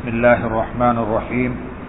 بسم الله الرحمن الرحيم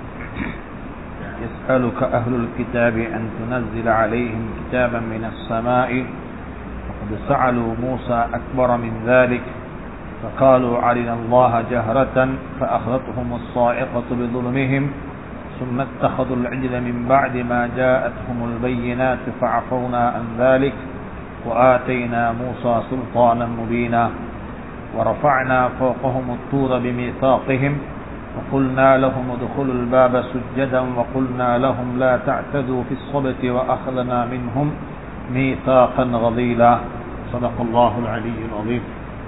يسألك أهل الكتاب أن تنزل عليهم كتابا من السماء وقد سألوا موسى أكبر من ذلك فقالوا علنا الله جهرة فأخذتهم الصاعقة بظلمهم ثم اتخذوا العجل من بعد ما جاءتهم البينات فعفونا عن ذلك وآتينا موسى سلطانا مبينا ورفعنا فوقهم الطور بميثاقهم وقلنا لهم ادخلوا الباب سجدا وقلنا لهم لا تعتدوا في الصبت وأخذنا منهم ميثاقا غضيلا صدق الله العلي العظيم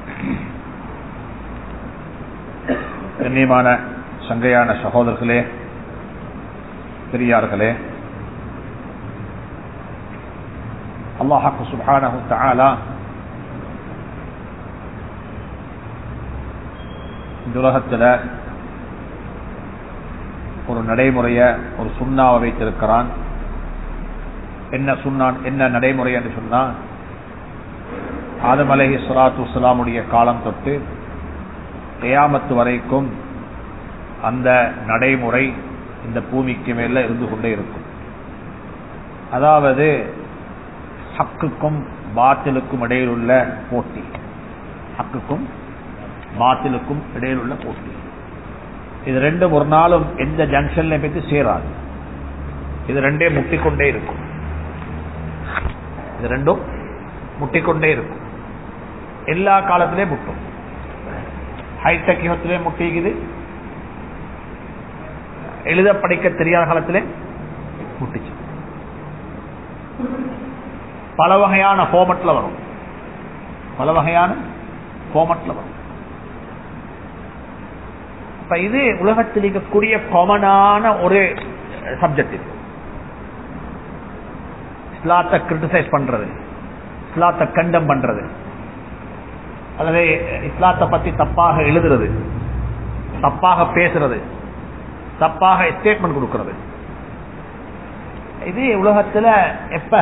கண்ணியமான சங்கையான சகோதரர்களே பெரியார்களே அல்லாஹாக்கு சுபானஹு தஆலா இந்த உலகத்தில் ஒரு நடைமுறைய ஒரு சுண்ணாவை வைத்திருக்கிறான் என்ன சுண்ணான் என்ன நடைமுறை என்று சொன்னா ஆதம் அலஹி சலாத்து வலாமுடைய காலம் தொட்டு கயாமத்து வரைக்கும் அந்த நடைமுறை இந்த பூமிக்கு மேல இருந்து கொண்டே இருக்கும் அதாவது ஹக்குக்கும் பாத்திலுக்கும் இடையில் உள்ள போட்டி ஹக்குக்கும் பாத்திலுக்கும் இடையில் உள்ள போட்டி இது ரெண்டும் ஒரு நாளும் எந்த ஜங்ஷன்ல பற்றி சேராது இது ரெண்டே முட்டிக்கொண்டே இருக்கும் இது ரெண்டும் முட்டிக்கொண்டே இருக்கும் எல்லா காலத்திலே முட்டும் ஹைடெக் யுகத்திலே முட்டிக்குது எழுத படிக்க தெரியாத காலத்திலே முட்டிச்சு பல வகையான ஃபார்மட்ல வரும் பல வகையான ஃபார்மட்ல வரும் இப்ப இது உலகத்தில் இருக்கக்கூடிய காமனான ஒரு சப்ஜெக்ட் இது இஸ்லாத்தை கிரிட்டிசைஸ் பண்றது இஸ்லாத்தை கண்டம் பண்றது அல்லது இஸ்லாத்தை பத்தி தப்பாக எழுதுறது தப்பாக பேசுறது தப்பாக ஸ்டேட்மெண்ட் கொடுக்கிறது இது உலகத்துல எப்ப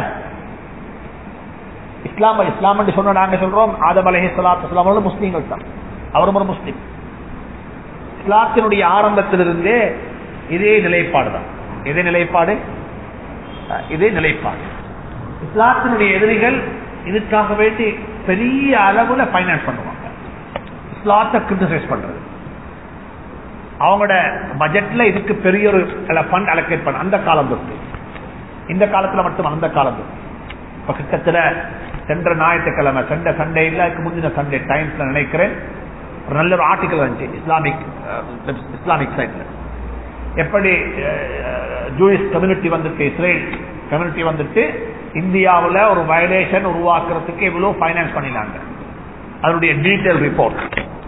இஸ்லாம் இஸ்லாம் என்று சொன்ன நாங்க சொல்றோம் ஆதம் அலஹி சலாத்து இஸ்லாம் முஸ்லீம்கள் தான் அவரும் ஒரு முஸ்லீம் இஸ்லாத்தினுடைய ஆரம்பத்திலிருந்தே இதே நிலைப்பாடு தான் இதே நிலைப்பாடு இதே நிலைப்பாடு இஸ்லாத்தினுடைய எதிரிகள் இதுக்காக வேண்டி பெரிய அளவுல பைனான்ஸ் பண்ணுவாங்க இஸ்லாத்தை கிரிட்டிசைஸ் பண்றது அவங்களோட பட்ஜெட்ல இதுக்கு பெரிய ஒரு ஃபண்ட் அலோகேட் பண்ண அந்த காலம் தொட்டு இந்த காலத்துல மட்டும் அந்த காலம் தொட்டு இப்ப கிட்டத்தட்ட சென்ற ஞாயிற்றுக்கிழமை சென்ற சண்டே இல்ல அதுக்கு முந்தின சண்டே டைம்ஸ்ல நினைக்கிறேன் ஒரு நல்ல ஒரு ஆர்டிக்கல் வந்துச்சு இஸ்லாமிக் இஸ்லாமிக் சைட்ல எப்படி ஜூயிஸ் கம்யூனிட்டி வந்துட்டு இஸ்ரேல் கம்யூனிட்டி வந்துட்டு இந்தியாவில் ஒரு வயலேஷன் உருவாக்குறதுக்கு எவ்வளவு பைனான்ஸ் பண்ணினாங்க அதனுடைய டீட்டெயில் ரிப்போர்ட்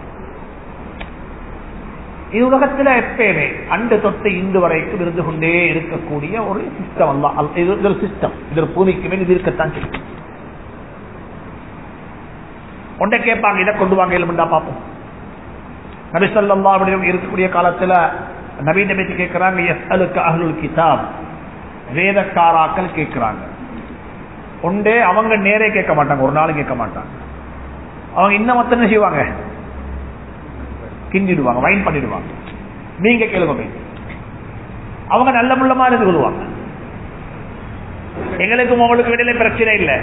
இது உலகத்தில் எப்பயுமே அண்டு தொட்டு இந்து வரைக்கும் இருந்து கொண்டே இருக்கக்கூடிய ஒரு சிஸ்டம் அல்ல இது ஒரு சிஸ்டம் இது ஒரு பூமிக்கு மேல் இது இருக்கத்தான் செய்யும் ஒன்றை கேட்பாங்க இதை கொண்டு வாங்க இல்லைண்டா பார்ப்போம் நபிசல்லா இருக்கக்கூடிய காலத்துல நவீன பேச்சு கேட்கிறாங்க எஸ் அலுக்கு அஹ்லுல் கிதாப் வேதக்காராக்கள் கேட்கிறாங்க ஒன்றே அவங்க நேரே கேட்க மாட்டாங்க ஒரு நாள் கேட்க மாட்டாங்க அவங்க இன்னும் மொத்தம் என்ன செய்வாங்க கிண்டிடுவாங்க வைன் பண்ணிடுவாங்க நீங்க கேளுங்க அவங்க நல்ல முள்ளமா இருந்து கொள்வாங்க எங்களுக்கும் உங்களுக்கு இடையில பிரச்சனை இல்லை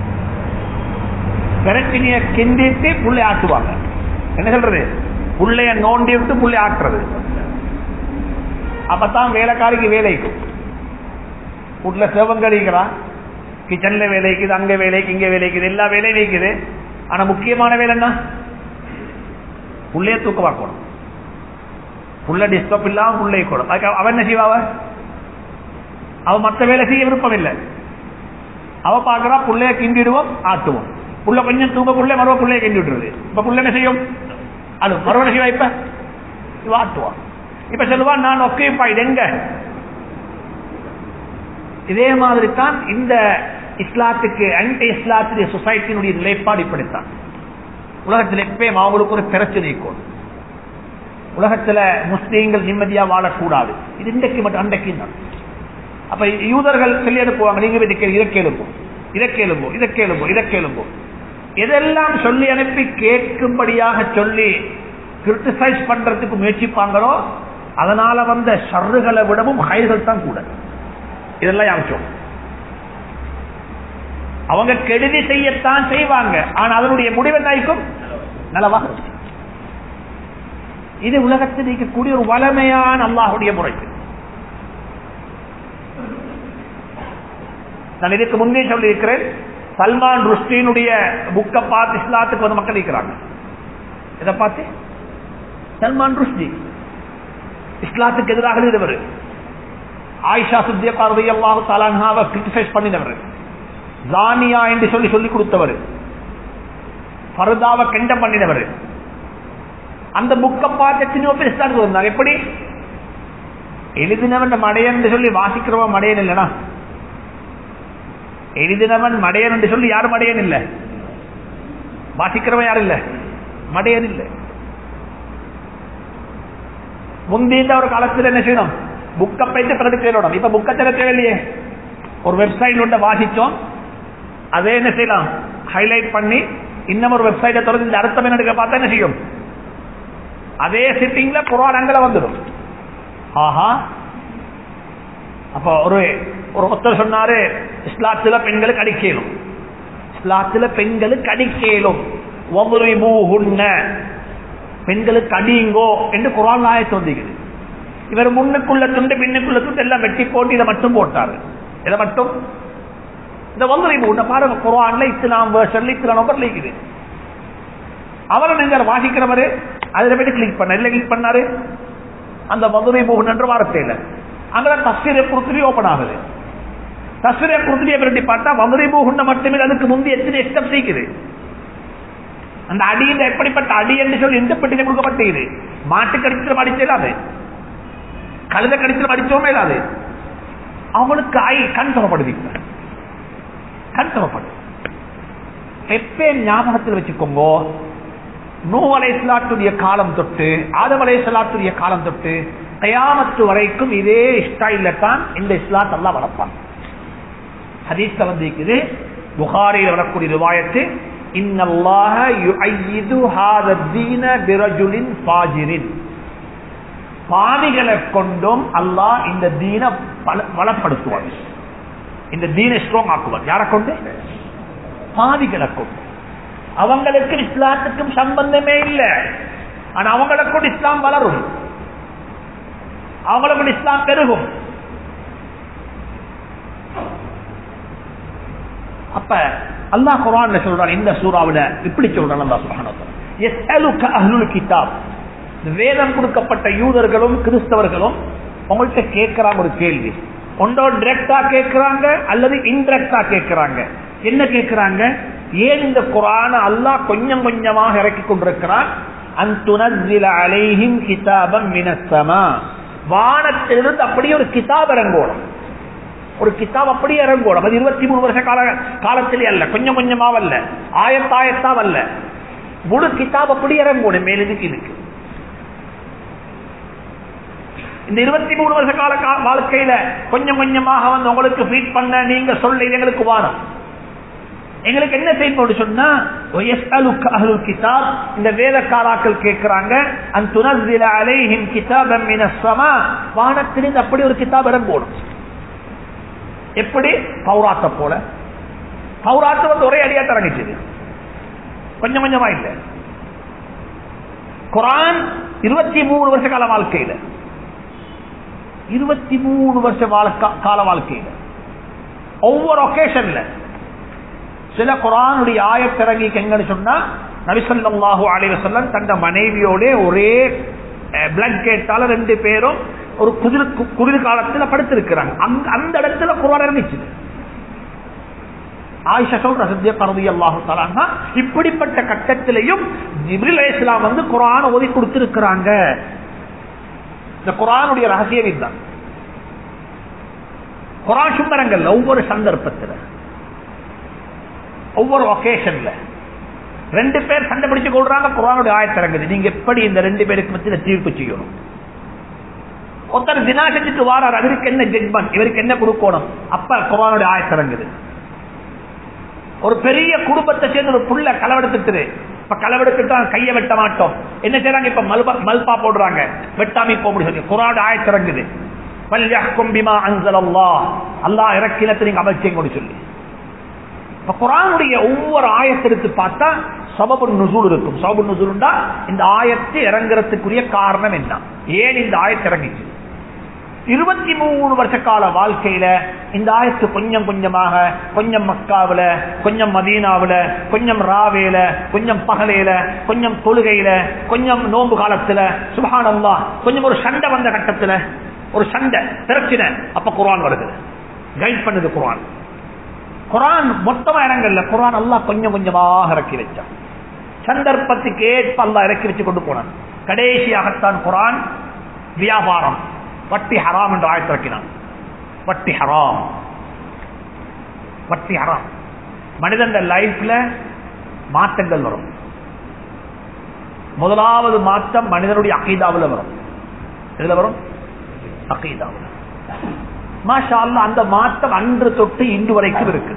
பிரச்சனைய கிண்டிட்டு புள்ளை ஆட்டுவாங்க என்ன சொல்றது புள்ளைய நோண்டி விட்டு புள்ளை ஆட்டுறது அப்பதான் வேலைக்காரிக்கு வேலைக்கும் வீட்டுல சேவங்கடிக்கிறான் கிச்சன்ல வேலைக்குது அங்க வேலைக்கு இங்க வேலைக்குது எல்லா வேலையும் வைக்குது ஆனா முக்கியமான வேலை என்ன புள்ளைய தூக்கமாக்கணும் புள்ள டிஸ்டர்ப் இல்லாம புள்ளை கூடும் அவன் என்ன செய்வாவ அவ மத்த வேலை செய்ய விருப்பம் இல்லை அவ பாக்குறா புள்ளைய கிண்டிடுவோம் ஆட்டுவோம் புள்ள கொஞ்சம் தூங்க புள்ள மறுவ புள்ளைய கிண்டி விட்டுருது இப்ப புள்ள என்ன செய்யும் அது மறுவ செய்வா இப்ப இவ ஆட்டுவான் இப்ப சொல்லுவான் நான் ஒக்கேப்பா இது எங்க இதே மாதிரி தான் இந்த இஸ்லாத்துக்கு அன்டி இஸ்லாத்துடைய சொசைட்டியினுடைய நிலைப்பாடு இப்படித்தான் உலகத்தில் எப்பயும் அவங்களுக்கு ஒரு பிரச்சனை இருக்கும் உலகத்துல முஸ்லீம்கள் நிம்மதியா வாழக்கூடாது இது இன்றைக்கு மட்டும் அன்றைக்கு தான் அப்ப யூதர்கள் சொல்லி அனுப்புவாங்க நீங்க இதை இதை கேளுப்போம் இதை கேளும்போ இதை கேளும்போ இதை கேளும்போ இதெல்லாம் சொல்லி அனுப்பி கேட்கும்படியாக சொல்லி கிரிட்டிசைஸ் பண்றதுக்கு முயற்சிப்பாங்களோ அதனால வந்த ஷர்றுகளை விடவும் ஹைர்கள் தான் கூட இதெல்லாம் யாமிச்சோம் அவங்க கெடுதி செய்யத்தான் செய்வாங்க ஆனா அதனுடைய முடிவு என்ன நலவாக இருக்கும். இது உலகத்தில் இருக்கக்கூடிய ஒரு வளமையான அல்லாஹுடைய முறை நான் இதுக்கு முன்னே சொல்லியிருக்கிறேன் சல்மான் ருஷ்டினுடைய புக்கை பார்த்து இஸ்லாத்துக்கு வந்து மக்கள் இருக்கிறாங்க இதை பார்த்து சல்மான் ருஷ்டி இஸ்லாத்துக்கு எதிராக எழுதினவர் ஆயிஷா சித்திய பார்வை அல்லாஹு தாலான்ஹாவை கிரிட்டிசைஸ் பண்ணினவர் ஜானியா என்று சொல்லி சொல்லி கொடுத்தவர் பருதாவை கண்டம் பண்ணினவர் அந்த புக்கை பார்த்து எத்தனையோ பேர் இஸ்லாத்துக்கு வந்தாங்க எப்படி எழுதினவன் மடையன் என்று சொல்லி வாசிக்கிறவன் மடையன் இல்லைனா எழுதினவன் மடையன் என்று சொல்லி யாரும் மடையன் இல்லை வாசிக்கிறவன் யாரும் இல்லை மடையன் இல்லை முந்திந்த ஒரு காலத்தில் என்ன செய்யணும் புக்கை பைத்து பிறகு தேடணும் இப்ப புக்கை திற தேவையில்லையே ஒரு வெப்சைட் ஒன்றை வாசிச்சோம் அதே என்ன செய்யலாம் ஹைலைட் பண்ணி இன்னும் ஒரு வெப்சைட்டை தொடர்ந்து இந்த அர்த்தம் என்ன பார்த்தா என்ன செய்யும் அதே சிட்டிங்ல குரான் அங்கல வந்துடும் ஆஹா அப்ப ஒரு ஒரு ஒருத்தர் சொன்னாரு இஸ்லாத்துல பெண்களுக்கு அடிக்கலும் இஸ்லாத்துல பெண்களுக்கு அடிக்கலும் பெண்களுக்கு அடியுங்கோ என்று குரான் ஆயத்து வந்திருக்குது இவர் முன்னுக்குள்ள துண்டு பின்னுக்குள்ள துண்டு எல்லாம் வெட்டி போட்டு இதை மட்டும் போட்டாரு இதை மட்டும் இந்த வல்லுரை உன்னை பாருங்க குரான்ல இஸ்லாம் வேர்ஷன்ல இஸ்லாம் நம்பர் இருக்குது அவரை நீங்க வாசிக்கிறவரு அதுல போயிட்டு கிளிக் பண்ண இல்ல கிளிக் பண்ணாரு அந்த மதுரை மோகன் என்ற வார்த்தையில அங்க தஸ்வீரை குருத்துலி ஓபன் ஆகுது தஸ்வீரை குருத்துலியை பிரட்டி பார்த்தா மதுரை மோகன் மட்டுமே அதுக்கு முந்தி எத்தனை எஸ்டம் செய்யுது அந்த அடியில் எப்படிப்பட்ட அடி என்று சொல்லி எந்த பெட்டியில கொடுக்கப்பட்டது மாட்டு கடிச்சிடம் அடிச்சது கழுத கடிச்சிடம் அடிச்சோமே இல்லாது அவங்களுக்கு ஐ கண் தரப்படுது கண் தரப்படுது எப்பே ஞாபகத்தில் வச்சுக்கோங்க நூ அலைசலாத்துடைய காலம் தொட்டு ஆதம் அலைசலாத்துடைய காலம் தொட்டு கயாமத்து வரைக்கும் இதே ஸ்டைல தான் இந்த இஸ்லாத் எல்லாம் வளர்ப்பான் ஹதீஸ்ல வந்து இருக்குது புகாரில் வரக்கூடிய ரிவாயத்து இன்னல்லாஹ யுஐயிது ஹாத தீன பிரஜுலின் ஃபாஜிரின் பாவிகளை கொண்டும் அல்லாஹ் இந்த தீன வளப்படுத்துவார் இந்த தீனை ஸ்ட்ராங் ஆக்குவார் யாரை கொண்டு பாவிகளை கொண்டு அவங்களுக்கு இஸ்லாத்துக்கும் சம்பந்தமே இல்லை ஆனா அவங்களை கொண்டு இஸ்லாம் வளரும் அவங்களை கொண்டு இஸ்லாம் பெருகும் அப்ப அல்லாஹ் குரான்ல சொல்றான் இந்த சூறாவில இப்படி சொல்றான் அல்லாஹ் சுப்ஹானஹு எஸ்அலுக அஹ்லுல் கிதாப் வேதம் கொடுக்கப்பட்ட யூதர்களும் கிறிஸ்தவர்களும் உங்கள்கிட்ட கேட்கிறாங்க ஒரு கேள்வி ஒன்றோ டிரெக்டா கேட்கிறாங்க அல்லது இன்டிரெக்டா கேட்கிறாங்க என்ன கேட்கிறாங்க ஏன் இந்த குரான அல்லாஹ் கொஞ்சம் கொஞ்சமாக இறக்கி கொண்டிருக்கிறான் அந்துனஸ்ஸில அலைஹிம் கிதாபம் மினஸ்ஸமா வானத்திலிருந்து அப்படியே ஒரு கிதாப் இறங்கோடும் ஒரு கிதாப் அப்படியே இறங்கோடும் அது இருபத்தி மூணு வருஷ கால காலத்திலே அல்ல கொஞ்சம் கொஞ்சமா வல்ல ஆயத்தாயத்தா வல்ல முழு கிதாப் அப்படி இறங்கோடும் மேலுக்கு இதுக்கு இந்த இருபத்தி மூணு வருஷ கால வாழ்க்கையில கொஞ்சம் கொஞ்சமாக வந்து உங்களுக்கு ஃபீட் பண்ண நீங்க சொல்ல இது எங்களுக்கு வாரம் எங்களுக்கு என்ன செய்யணும் சொன்னா கிதாப் இந்த வேதக்காராக்கள் கேட்கிறாங்க வானத்திலிருந்து அப்படி ஒரு கிதாப் இடம் போடும் எப்படி பௌராத்த போல பௌராத்த வந்து ஒரே அடியா தரங்கிச்சது கொஞ்சம் கொஞ்சமா இல்ல குரான் இருபத்தி மூணு வருஷ கால வாழ்க்கையில இருபத்தி மூணு வருஷ கால வாழ்க்கையில ஒவ்வொரு ஒகேஷன்ல சில குரானுடைய ஆயத்திறங்கி எங்கன்னு சொன்னா நபிசல்லாஹூ அலைவசல்லம் தந்த மனைவியோட ஒரே பிளட் கேட்டால ரெண்டு பேரும் ஒரு குதிர் குளிர் காலத்தில் படுத்திருக்கிறாங்க அந்த இடத்துல குரான் இருந்துச்சு ஆயிஷா சொல்ற சத்திய பரதி அல்லாஹு தலான்னா இப்படிப்பட்ட கட்டத்திலையும் ஜிப்ரில் இஸ்லாம் வந்து குரான் ஓதி கொடுத்திருக்கிறாங்க இந்த குரானுடைய ரகசியம் இதுதான் குரான் சுந்தரங்கள்ல ஒவ்வொரு சந்தர்ப்பத்தில் ஒவ்வொரு ஒகேஷன்ல ரெண்டு பேர் சண்டை பிடிச்சு கொள்றாங்க குரானுடைய ஆயத்திறங்குது நீங்க எப்படி இந்த ரெண்டு பேருக்கு மத்தியில தீர்ப்பு செய்யணும் ஒருத்தர் தினா செஞ்சுட்டு வாரார் அவருக்கு என்ன ஜட்மெண்ட் இவருக்கு என்ன கொடுக்கணும் அப்ப குரானுடைய ஆயத்திறங்குது ஒரு பெரிய குடும்பத்தை சேர்ந்து ஒரு புள்ள களவெடுத்துட்டு இப்ப களவெடுத்துட்டா கையை வெட்ட மாட்டோம் என்ன செய்றாங்க இப்ப மல்பா மல்பா போடுறாங்க வெட்டாமி போக முடியும் குரான் ஆயத்திறங்குது பல்யஹ்கும் பிமா அன்ஸலல்லாஹ் அல்லாஹ் இறக்கினத்தை நீங்க அமல் செய்யுங்கன்னு சொல்லி இப்ப குரானுடைய ஒவ்வொரு ஆயத்திற்கு பார்த்தா சபபு நுசூல் இருக்கும் சபபு நுசூல்டா இந்த ஆயத்து இறங்குறதுக்குரிய காரணம் என்ன ஏன் இந்த ஆயத்து இறங்கிச்சு இருபத்தி மூணு வருஷ கால வாழ்க்கையில இந்த ஆயத்து கொஞ்சம் கொஞ்சமாக கொஞ்சம் மக்காவுல கொஞ்சம் மதீனாவுல கொஞ்சம் ராவேல கொஞ்சம் பகலையில கொஞ்சம் தொழுகையில கொஞ்சம் நோன்பு காலத்துல சுபஹானல்லா கொஞ்சம் ஒரு சண்டை வந்த கட்டத்துல ஒரு சண்டை பிரச்சனை அப்ப குர்ஆன் வருது கைட் பண்ணுது குர்ஆன் குரான் மொத்தமா இடங்கள்ல குரான் அல்லாஹ் கொஞ்சம் கொஞ்சமாக இறக்கி வச்சான் சந்தர்ப்பத்துக்கு ஏற்ப அல்லாஹ் இறக்கி வச்சு கொண்டு போனான் கடைசியாகத்தான் குரான் வியாபாரம் வட்டி ஹராம் என்று ஆயத்திறக்கினான் வட்டி ஹராம் வட்டி ஹராம் மனிதன் லைஃப்ல மாற்றங்கள் வரும் முதலாவது மாற்றம் மனிதனுடைய அகீதாவில் வரும் எதுல வரும் அகீதாவில் மாஷா அல்லாஹ் அந்த மாற்றம் அன்று தொட்டு இன்று வரைக்கும் இருக்கு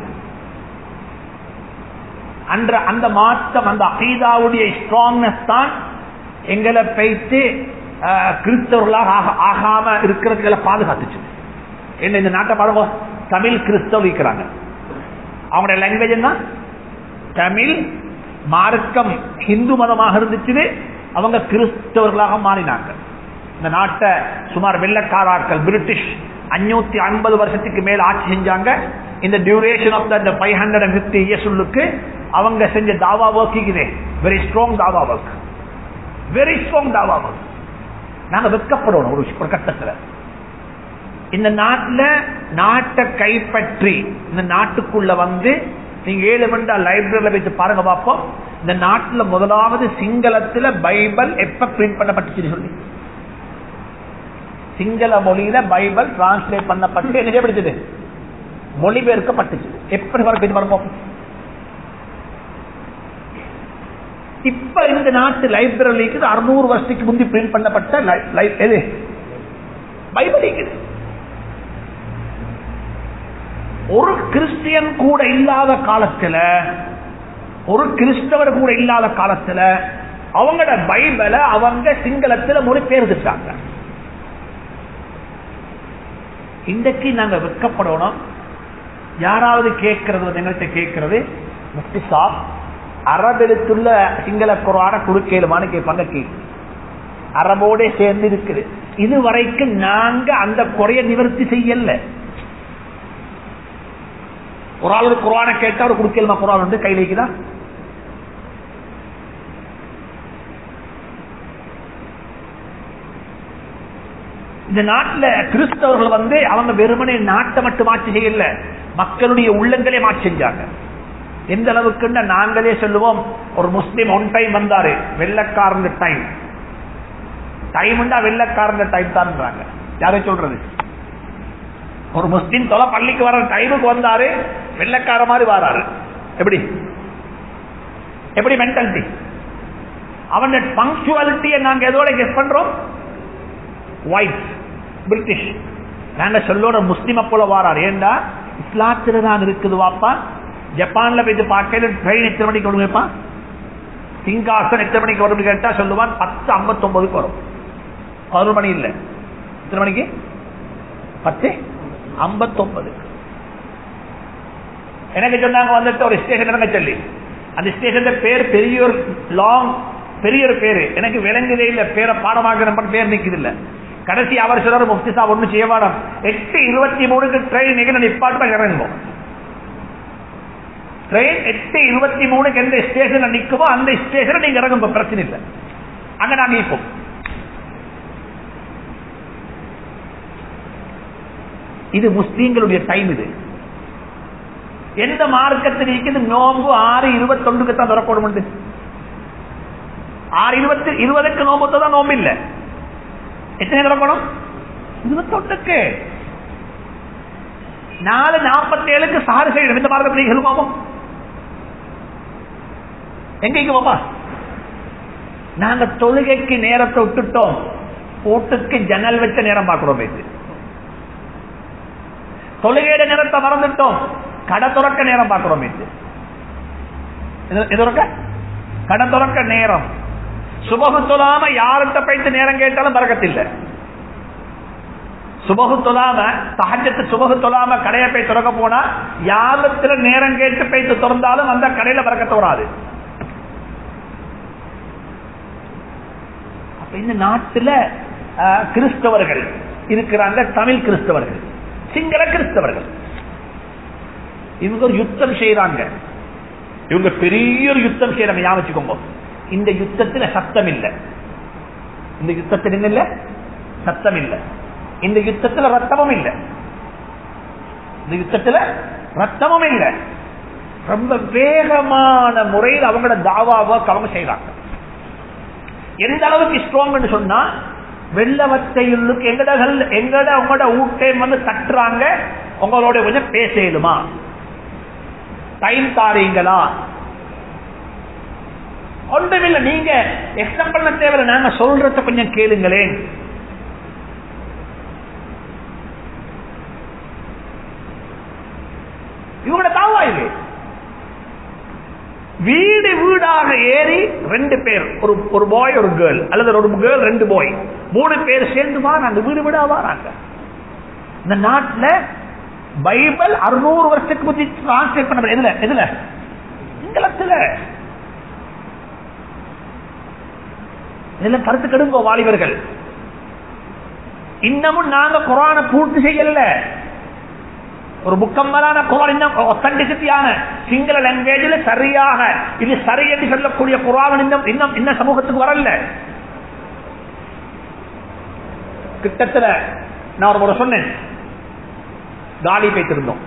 அன்ற அந்த மாற்றம் அந்த அகீதாவுடைய ஸ்ட்ராங்னஸ் தான் எங்களை பைத்து கிறிஸ்தவர்களாக ஆக- ஆகாம இருக்கிறதுகளை பாதுகாத்துச்சு என்ன இந்த நாட்டை பாருங்க தமிழ் கிறிஸ்தவ இருக்கிறாங்க அவங்களுடைய லாங்குவேஜ் என்ன தமிழ் மார்க்கம் ஹிந்து மதமாக இருந்துச்சு அவங்க கிறிஸ்தவர்களாக மாறினாங்க இந்த நாட்டை சுமார் வெள்ளக்காராக்கள் பிரிட்டிஷ் அஞ்சூத்தி ஐம்பது வருஷத்துக்கு மேல ஆட்சி செஞ்சாங்க இந்த duration of the five hundred and fifty years அவங்க செஞ்ச தாவா ஒர்க் வெரி ஸ்ட்ராங் தாவா ஒர்க் வெரி ஸ்ட்ராங் தாவா ஒர்க் நாங்க வெட்கப்படணும் ஒரு ஒரு கட்டத்துல இந்த நாட்டுல நாட்டை கைப்பற்றி இந்த நாட்டுக்குள்ள வந்து நீங்க ஏழு மண்டா லைப்ரரியில வச்சு பாருங்க பார்ப்போம் இந்த நாட்டுல முதலாவது சிங்களத்துல பைபிள் எப்ப பிரிண்ட் பண்ணப்பட்டுச்சு சொல்லி சிங்கள மொழியில பைபிள் டிரான்ஸ்லேட் பண்ணப்பட்டு என்ன செய்யப்படுச்சது மொழிபெயர்க்கப்பட்டுச்சு எப்படி வர பார்ப்போம் இப்ப இந்த நாட்டு லைப்ரரிக்கு அறுநூறு வருஷத்துக்கு முந்தி பிரிண்ட் பண்ணப்பட்ட லை- லை- எது பைபிள் இருக்குது ஒரு கிறிஸ்டியன் கூட இல்லாத காலத்துல ஒரு கிறிஸ்தவர் கூட இல்லாத காலத்துல அவங்களோட பைபிளை அவங்க சிங்களத்துல மொழிபெயர்த்துட்டாங்க இன்றைக்கு நாங்க வெட்கப்படணும் யாராவது கேட்கறது வந்து எங்கள்கிட்ட கேட்கறது முஃப்தி சாப் அரபெழுத்துள்ள சிங்கள குரான குறுக்கேலுமான்னு கேட்பாங்க கேள்வி அரபோட சேர்ந்து இருக்குது இது வரைக்கும் நாங்க அந்த குறைய நிவர்த்தி செய்யல ஒரு ஆள் ஒரு குரான கேட்டா ஒரு குறுக்கேலுமா குரான் வந்து கையில் வைக்குதா இந்த நாட்டுல கிறிஸ்தவர்கள் வந்து அவங்க வெறுமனே நாட்டை மட்டும் ஆட்சி செய்யல மக்களுடைய உள்ளங்களே மாற்றி செஞ்சாங்க எந்த அளவுக்குன்னா நாங்களே சொல்லுவோம் ஒரு முஸ்லீம் ஒன் டைம் வந்தாரு வெள்ளக்காரங்க டைம் டைம்ண்டா வெள்ளக்காரங்க டைம் தான் யாரை சொல்றது ஒரு முஸ்லீம் தொலை பள்ளிக்கு வர டைமுக்கு வந்தாரு வெள்ளக்கார மாதிரி வராரு எப்படி எப்படி மென்டாலிட்டி அவன் பங்க்சுவாலிட்டியை நாங்க எதோட கெஸ் பண்றோம் ஒயிட் பிரிட்டிஷ் நாங்க சொல்லோட முஸ்லிம போல வாரார் ஏண்டா இஸ்லாத்துல தான் இருக்குது வாப்பா ஜப்பான்ல போயிட்டு பார்க்கல ட்ரெயின் எத்தனை மணிக்கு வரும் கேட்பான் சிங்காசன் எத்தனை மணிக்கு வரும் கேட்டா சொல்லுவான் பத்து ஐம்பத்தொன்பதுக்கு வரும் பதினொரு மணி இல்ல எத்தனை மணிக்கு பத்து ஐம்பத்தொன்பது எனக்கு சொன்னாங்க வந்துட்டு ஒரு ஸ்டேஷன் இறங்க சொல்லி அந்த ஸ்டேஷன் பேர் பெரிய ஒரு லாங் பெரிய ஒரு பேரு எனக்கு விளங்குதே இல்ல பேரை பாடமாக நம்ம பேர் நிக்குது இல்ல கடைசி அவர் சொல்றாரு முஃப்தி சாப் ஒண்ணு செய்ய வேண்டாம் எட்டு இருபத்தி மூணுக்கு ட்ரெயின் நிகழ நிப்பாட்டு இறங்குவோம் ட்ரெயின் எட்டு இருபத்தி மூணுக்கு எந்த ஸ்டேஷன்ல நிக்குமோ அந்த ஸ்டேஷன்ல நீங்க இறங்கும் பிரச்சனை இல்லை அங்க நாங்க நிற்போம் இது முஸ்லீம்களுடைய டைம் இது எந்த மார்க்கத்தில் இருக்குது நோம்பு ஆறு இருபத்தொன்றுக்கு தான் திறக்கணும் ஆறு இருபத்தி இருபதுக்கு நோம்பு தான் நோம்பு இல்ல எத்தனை திறக்கணும் இருபத்தொன்றுக்கு நாலு நாற்பத்தி ஏழுக்கு சாறு செய்யணும் இந்த மார்க்கத்தில் எழுப்பாமோ எங்க பாப்பா நாங்க தொழுகைக்கு நேரத்தை விட்டுட்டோம் வீட்டுக்கு ஜன்னல் வச்ச நேரம் பார்க்கிறோம் இது தொழுகையிட நேரத்தை மறந்துட்டோம் கடை துறக்க நேரம் பார்க்கிறோம் இது எது துறக்க கடை துறக்க நேரம் சுபகு தொழாம யார்கிட்ட போயிட்டு நேரம் கேட்டாலும் பறக்கத்தில்லை சுபகு தொழாம சகஜத்து சுபகு தொழாம கடையை போய் திறக்க போனா யாரத்துல நேரம் கேட்டு போயிட்டு திறந்தாலும் அந்த கடையில பறக்கத்து வராது அப்ப இந்த நாட்டுல அஹ், கிறிஸ்தவர்கள் இருக்கிறாங்க தமிழ் கிறிஸ்தவர்கள் சிங்கள கிறிஸ்தவர்கள் இவங்க ஒரு யுத்தம் செய்யறாங்க இவங்க பெரிய ஒரு யுத்தம் செய்யறாங்க ஞாபகம் வச்சுக்கோங்க இந்த யுத்தத்துல சத்தம் இல்லை இந்த யுத்தத்தில் என்ன இல்ல சத்தம் இல்லை இந்த யுத்தத்துல ரத்தமும் இல்லை இந்த யுத்தத்துல ரத்தமும் இல்லை ரொம்ப வேகமான முறையில் அவங்களோட தாவாவை அவங்க செய்யறாங்க எந்த அளவுக்கு ஸ்ட்ராங் சொன்னா வெள்ளவத்தையுள்ளுக்கு எங்கட எங்கட உங்களோட ஊட்டை வந்து தட்டுறாங்க உங்களோட கொஞ்சம் பேசலுமா டைம் தாரீங்களா ஒன்றுமில்லை நீங்க எக்ஸ்டம் பண்ண தேவையில்லை நாங்க சொல்றத கொஞ்சம் கேளுங்களேன் இவங்களோட தாவா இது வீடு வீடாக ஏறி ரெண்டு பேர் ஒரு ஒரு பாய் ஒரு கேர்ள் அல்லது ஒரு கேர்ள் ரெண்டு பாய் மூணு பேர் சேர்ந்து வாராங்க வீடு வீடா வாராங்க இந்த நாட்டுல பைபிள் அறுநூறு வருஷத்துக்கு முந்தி டிரான்ஸ்லேட் பண்ண எதுல எதுல சிங்களத்துல இதுல கருத்து கெடுங்கோ வாலிபர்கள் இன்னமும் நாங்க குரான பூர்த்தி செய்யல ஒரு முக்கம்மலான குரான் இன்னும் ஒத்தன்டிசிட்டியான சிங்கள லாங்குவேஜில் சரியாக இது சரி என்று சொல்லக்கூடிய குரான் இன்னும் இன்னும் இன்னும் சமூகத்துக்கு வரல கிட்டத்துல நான் ஒரு முறை சொன்னேன் காலி போய்த்திருந்தோம்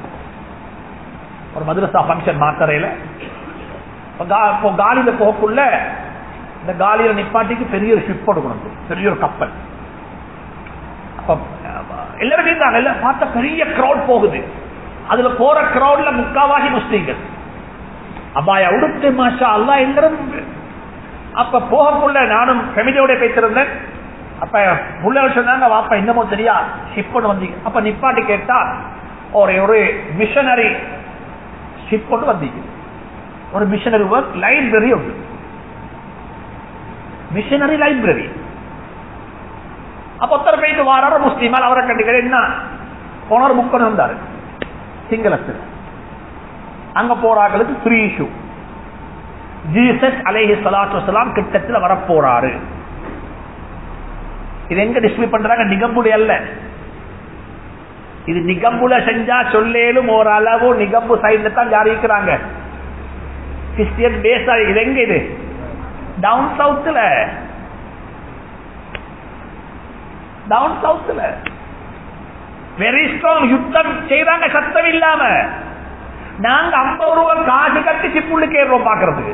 ஒரு மதுரசா பங்கன் மாத்தரையில இப்போ காலியில போகக்குள்ள இந்த காலியில நிப்பாட்டிக்கு பெரிய ஒரு ஷிப் கொடுக்கணும் பெரிய ஒரு கப்பல் அப்ப எல்லாரும் இருந்தாங்க எல்லாம் பார்த்த பெரிய கிரௌட் போகுது அதுல போற கிரௌட்ல முக்காவாசி முஸ்லீம்கள் அபாய உடுத்து மாஷா அல்லா எல்லாரும் அப்ப போகக்குள்ள நானும் ஃபெமிலியோட பேசிருந்தேன் அப்ப புள்ளவர் சொன்னாங்க வாப்பா இன்னமும் தெரியா ஷிப் வந்தீங்க அப்ப நிப்பாட்டி கேட்டா ஒரு ஒரு மிஷனரி ஷிப் கொண்டு வந்தீங்க ஒரு மிஷனரி ஒர்க் லைப்ரரி உண்டு மிஷனரி லைப்ரரி அப்ப ஒருத்தர் போயிட்டு வாராரு முஸ்லீமால் அவரை கண்டுக்கிறேன் என்ன போனார் புக் கொண்டு வந்தாரு சிங்களத்தில் அங்க போறாங்களுக்கு ஃப்ரீ இஷ்யூ ஜீசஸ் அலேஹி சலாத்து வலாம் கிட்டத்தில் வரப்போறாரு இது எங்க டிஸ்பிளே பண்றாங்க நிகம்புடைய அல்ல இது நிகம்புல செஞ்சா சொல்லேலும் ஓரளவு நிகம்பு சைட்ல தான் ஜாரிக்கிறாங்க கிறிஸ்டியன் பேச இது எங்க இது டவுன் சவுத்துல டவுன் சவுத்துல வெரி ஸ்ட்ராங் யுத்தம் செய்றாங்க சத்தம் இல்லாம நாங்க ஐம்பது ரூபாய் காசு கட்டி சிப்புள்ளுக்கு ஏறுறோம் பாக்குறதுக்கு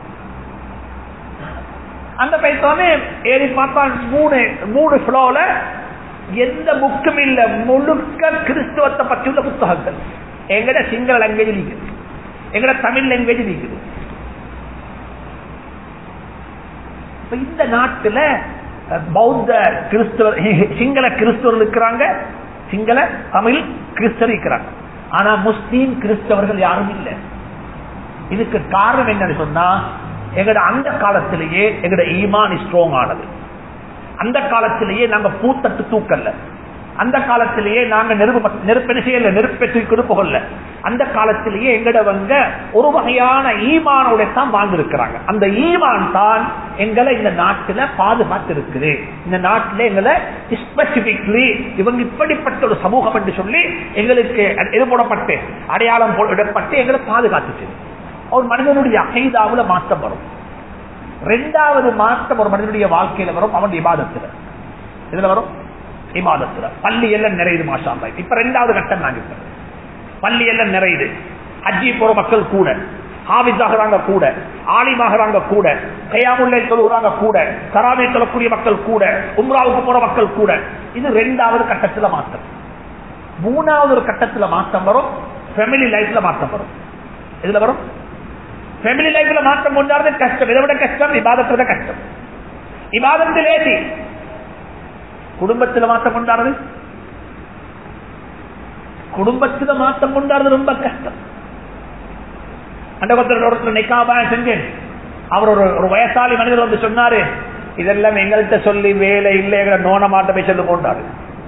அந்த பைத்தோமே ஏறி பார்த்தா மூணு மூணு ஃப்ளோல எந்த புக்கும் இல்ல முழுக்க கிறிஸ்துவத்தை பற்றி உள்ள புத்தகங்கள் எங்கட சிங்கள லாங்குவேஜ் இருக்குது எங்கட தமிழ் லாங்குவேஜ் இருக்குது இந்த நாட்டுல பௌத்த கிறிஸ்தவர் சிங்கள கிறிஸ்தவர்கள் இருக்கிறாங்க சிங்கள தமிழ் கிறிஸ்தவர் இருக்கிறாங்க ஆனா முஸ்லீம் கிறிஸ்தவர்கள் யாரும் இல்லை இதுக்கு காரணம் என்னன்னு சொன்னா எங்கட அந்த காலத்திலேயே எங்கட ஈமான் ஸ்ட்ராங் ஆனது அந்த காலத்திலேயே நாங்க பூத்தட்டு தூக்கல்ல அந்த காலத்திலேயே நாங்க நெருப்பு நெருப்பென செய்யல நெருப்பை தூக்கி போகல அந்த காலத்திலேயே எங்கடவங்க ஒரு வகையான ஈமானோட தான் வாழ்ந்திருக்கிறாங்க அந்த ஈமான் தான் எங்களை இந்த நாட்டுல பாதுகாத்து இருக்குது இந்த நாட்டில் எங்களை ஸ்பெசிபிக்லி இவங்க இப்படிப்பட்ட ஒரு சமூகம் என்று சொல்லி எங்களுக்கு இது போடப்பட்டு அடையாளம் போடப்பட்டு எங்களை பாதுகாத்துச்சு ஒரு மனிதனுடைய அகைதாவுல மாற்றம் வரும் ரெண்டாவது மாற்றம் ஒரு மனிதனுடைய வாழ்க்கையில வரும் அவன் இபாதத்துல இதுல வரும் இபாதத்துல பள்ளி எல்லாம் நிறையுது மாஷா இப்ப ரெண்டாவது கட்டம் நான் இப்ப பள்ளி எல்லாம் நிறையுது ஹஜ்ஜி போற மக்கள் கூட ஹாபிஸ் ஆகிறாங்க கூட ஆலிமாகிறாங்க கூட கையாமுல்லை தொழுகிறாங்க கூட தராமே தொழக்கூடிய மக்கள் கூட உம்ராவுக்கு போற மக்கள் கூட இது ரெண்டாவது கட்டத்துல மாற்றம் மூணாவது ஒரு கட்டத்துல மாற்றம் வரும் ஃபேமிலி லைஃப்ல மாற்றம் வரும் இதுல வரும் ஃபேமிலி லைஃப்ல மாற்றம் கொண்டாடுறது கஷ்டம் இதை விட கஷ்டம் இபாதத்துல கஷ்டம் இபாதத்து லேசி குடும்பத்தில் மாற்றம் கொண்டாடுறது குடும்பத்துல மாற்றம் கொண்டாடுறது ரொம்ப கஷ்டம் அந்த ஒருத்தர் ஒருத்தர் நிக்காபாய செஞ்சேன் அவர் ஒரு ஒரு வயசாளி மனிதர் வந்து சொன்னாரு இதெல்லாம் எங்கள்கிட்ட சொல்லி வேலை இல்லை எங்களை நோன மாட்ட போய் சொல்லு போட்டாரு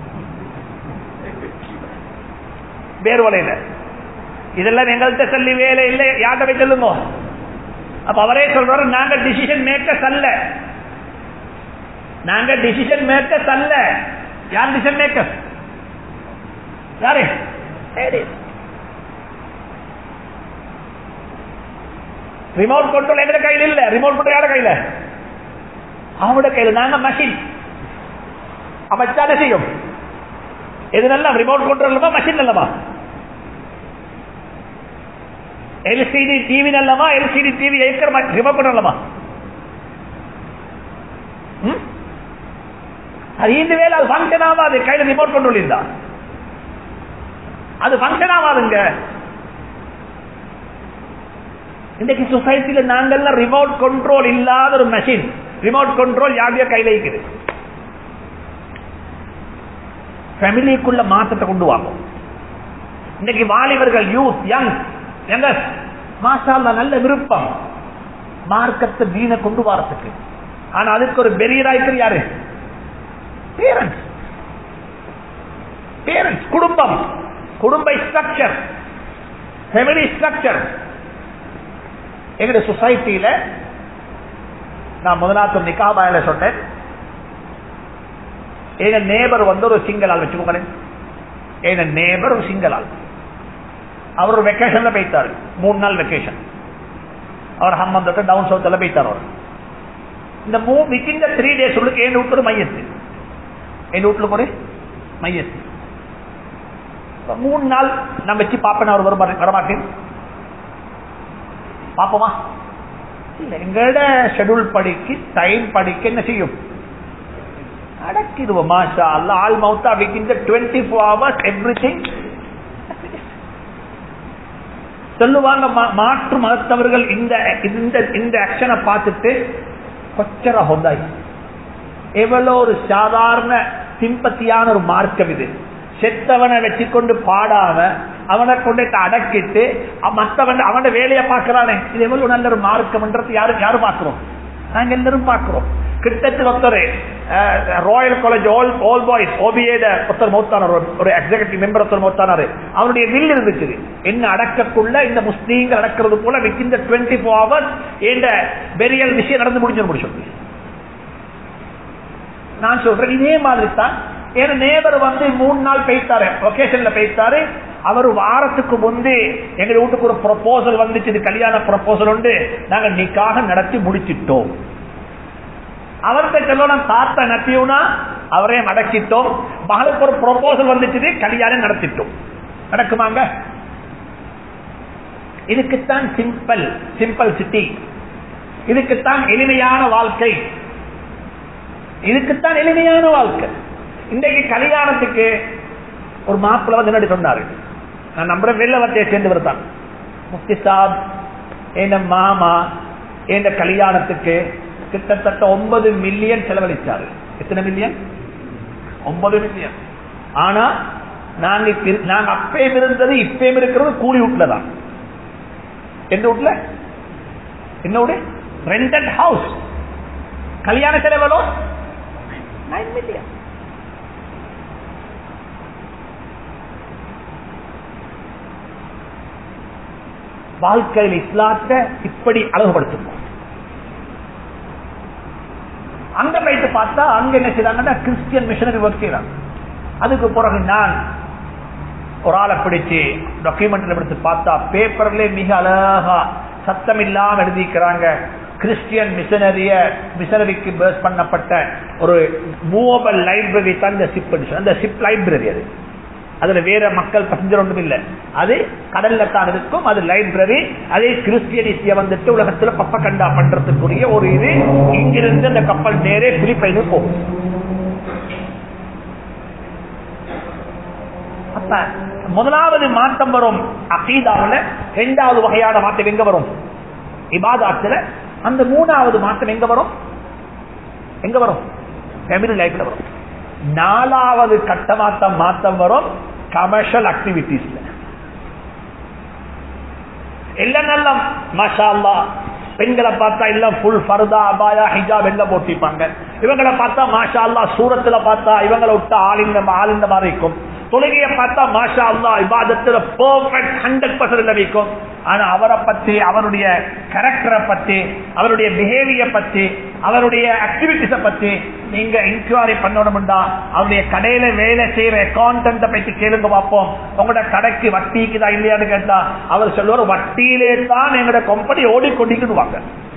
வேறு வலையில இதெல்லாம் எங்கள்கிட்ட சொல்லி வேலை இல்லை யார்கிட்ட போய் சொல்லுங்க அப்ப அவரே சொல்றாரு நாங்க டிசிஷன் மேக்கர்ஸ் அல்ல நாங்க டிசிஷன் மேக்கர்ஸ் அல்ல யார் டிசிஷன் மேக்கர்ஸ் யாரு ரிமோட் கண்ட்ரோல் எங்க கையில் இல்ல ரிமோட் கண்ட்ரோல் யார கையில அவனோட கையில நாங்க மெஷின் அமைச்சான செய்யும் எது நல்லா ரிமோட் கண்ட்ரோல் இல்லமா மெஷின் நல்லமா எல்சிடி டிவி நல்லமா எல்சிடி டிவி ஏற்கிற ரிமோட் கண்ட்ரோல் நல்லமா அது இந்த வேலை அது ஃபங்க்ஷன் ஆகாது கையில ரிமோட் கண்ட்ரோல் இருந்தா அது ஃபங்க்ஷன் ஆகாதுங்க இன்றைக்கு சொசைட்டில நாங்கெல்லாம் ரிமோட் கண்ட்ரோல் இல்லாத ஒரு மெஷின் ரிமோட் கண்ட்ரோல் யாருடைய கையில இருக்குது ஃபேமிலிக்குள்ள மாற்றத்தை கொண்டு வாங்கும் இன்னைக்கு வாலிபர்கள் யூத் யங் யங்கஸ் மாஷால்லா நல்ல விருப்பம் மார்க்கத்தை வீண கொண்டு வரத்துக்கு ஆனா அதுக்கு ஒரு பெரியராய்க்கு யாரு பேரண்ட்ஸ் பேரண்ட்ஸ் குடும்பம் குடும்ப ஸ்ட்ரக்சர் ஃபேமிலி ஸ்ட்ரக்சர் எங்களுடைய சொசைட்டியில நான் முதலாத்து நிக்காபாயில சொன்னேன் எங்க நேபர் வந்து ஒரு சிங்கிள் ஆள் வச்சுக்கோங்களேன் எங்க நேபர் ஒரு சிங்கிள் ஆள் அவர் ஒரு வெக்கேஷன்ல போயிட்டாரு மூணு நாள் வெக்கேஷன் அவர் ஹம்மந்தத்தை டவுன் சவுத்தில் போயிட்டார் அவர் இந்த மூ வித்தின் த்ரீ டேஸ் உள்ளுக்கு என் வீட்டுல மையத்து என் வீட்டுல ஒரு மையத்து மூணு நாள் நான் வச்சு பாப்பேன் அவர் வர வரமாட்டேன் பாப்போமா இல்ல எங்களோட ஷெடியூல் படிக்கு டைம் படிக்க என்ன செய்யும் அடக்கிடுவோம் மாஷா அல்ல ஆல் மவுத்தா within twenty four hours everything சொல்லுவாங்க மாற்று மதத்தவர்கள் இந்த இந்த இந்த ஆக்ஷனை பார்த்துட்டு கொச்சர ஹொந்தாய் எவ்வளவு ஒரு சாதாரண சிம்பத்தியான ஒரு மார்க்கம் இது செத்தவனை வச்சுக்கொண்டு பாடாம அவனை கொண்டு அடக்கிட்டு மற்றவன் அவன வேலையை பார்க்கிறானே இது எவ்வளவு நல்ல ஒரு மார்க்கம்ன்றது யாரு யாரு பார்க்கிறோம் நாங்க எல்லாரும் பார்க்கிறோம் கிட்டத்தில் ஒருத்தர் Royal College all all boys ஓபிஏட ஒருத்தர் மௌத்தானார் ஒரு எக்ஸிகூட்டிவ் மெம்பர் ஒருத்தர் மௌத்தானாரு அவருடைய வில் இருந்துச்சு என்ன அடக்கக்குள்ள இந்த முஸ்லீம்கள் அடக்கிறது போல வித்தின் டுவெண்ட்டி ஃபோர் ஹவர்ஸ் இந்த பெரியல் விஷயம் நடந்து முடிஞ்சு முடிச்சு நான் சொல்றேன் இதே மாதிரி தான் ஏன்னா நேபர் வந்து மூணு நாள் பெய்த்தாரு லொகேஷன்ல பெய்த்தாரு அவர் வாரத்துக்கு முந்தி எங்க வீட்டுக்கு ஒரு ப்ரொபோசல் வந்துச்சு இது கல்யாண ப்ரொபோசல் உண்டு நாங்க நிக்காக நடத்தி முடிச்சிட்டோம் அவர்கிட்ட சொல்லணும் தாத்தா நத்தியுனா அவரே நடக்கிட்டோம் மகளுக்கு ஒரு ப்ரொபோசல் வந்துச்சு கல்யாணம் நடத்திட்டோம் நடக்குமாங்க இதுக்குத்தான் சிம்பிள் சிம்பிள் சிட்டி இதுக்குத்தான் எளிமையான வாழ்க்கை இதுக்குத்தான் எளிமையான வாழ்க்கை இன்றைக்கு கல்யாணத்துக்கு ஒரு மாப்பிள்ள வந்து என்னடி சொன்னாரு நான் நம்புற வெள்ளவத்தையை சேர்ந்தவர் தான் முஃப்தி சாப் என் மாமா என் கல்யாணத்துக்கு கிட்டத்தட்ட ஒன்பது மில்லியன் செலவழிச்சாரு எத்தனை மில்லியன் ஒன்பது மில்லியன் ஆனா நாங்க நாங்க அப்பயும் இருந்தது இப்பயும் இருக்கிறது கூலி வீட்டுல தான் எந்த வீட்டுல என்ன வீடு ரெண்டட் ஹவுஸ் கல்யாண செலவலோ நைன் மில்லியன் வாழ்க்கையில் இஸ்லாத்தை இப்படி அழகுபடுத்தணும் அங்க போயிட்டு பார்த்தா அங்க என்ன செய்யறாங்கன்னா கிறிஸ்டியன் மிஷனரி ஒர்க் செய்யறாங்க அதுக்கு பிறகு நான் ஒரு ஆளை பிடிச்சு டாக்குமெண்ட்ல எடுத்து பார்த்தா பேப்பர்ல மிக அழகா சத்தம் இல்லாம எழுதிக்கிறாங்க கிறிஸ்டியன் மிஷனரிய மிஷனரிக்கு பேஸ் பண்ணப்பட்ட ஒரு மூவபிள் லைப்ரரி தான் இந்த சிப் அந்த சிப் லைப்ரரி அது அதுல வேற மக்கள் பசஞ்சர் ஒன்றும் இல்லை அது கடல்ல தான் இருக்கும் அது லைப்ரரி அதே கிறிஸ்டியனிஸ்டிய வந்துட்டு உலகத்துல பப்ப கண்டா பண்றதுக்குரிய ஒரு இது இங்கிருந்து அந்த கப்பல் நேரே பிலிப்பைனு போகும் அப்ப முதலாவது மாற்றம் வரும் அகீதாவில் இரண்டாவது வகையான மாற்றம் எங்க வரும் இபாதாத்துல அந்த மூணாவது மாற்றம் எங்க வரும் எங்க வரும் ஃபேமிலி லைஃப்ல வரும் நாலாவது கட்ட மாற்றம் மாற்றம் வரும் கமர்ஷியல் ஆக்டிவிட்டிஸ்ல எல்லாம் நல்ல மஷா பெண்களை பார்த்தா எல்லாம் ஃபுல் ஃபர்தா அபாயா ஹிஜாப் எல்லாம் போட்டிப்பாங்க இவங்களை பார்த்தா மாஷா அல்லா சூரத்துல பார்த்தா இவங்களை விட்டா ஆள் இந்த ஆள் இந்த மாதிரி இருக்கும் தொழுகையை பார்த்தா மாஷா அல்லா இபாதத்துல பெர்ஃபெக்ட் ஹண்ட்ரட் பர்சன்ட் வைக்கும் ஆனா அவரை பத்தி அவருடைய கேரக்டரை பத்தி அவருடைய பிஹேவியர் பத்தி அவருடைய ஆக்டிவிட்டிஸ பத்தி நீங்க இன்குவரி பண்ணணும்டா அவருடைய கடையில வேலை செய்யற அக்கௌண்டன்ட பத்தி கேளுங்க பார்ப்போம் உங்களோட கடைக்கு வட்டிக்குதா இல்லையான்னு கேட்டா அவர் சொல்லுவார் வட்டியிலே தான் எங்களோட கம்பெனி ஓடிக்கொண்டிருக்குவாங்க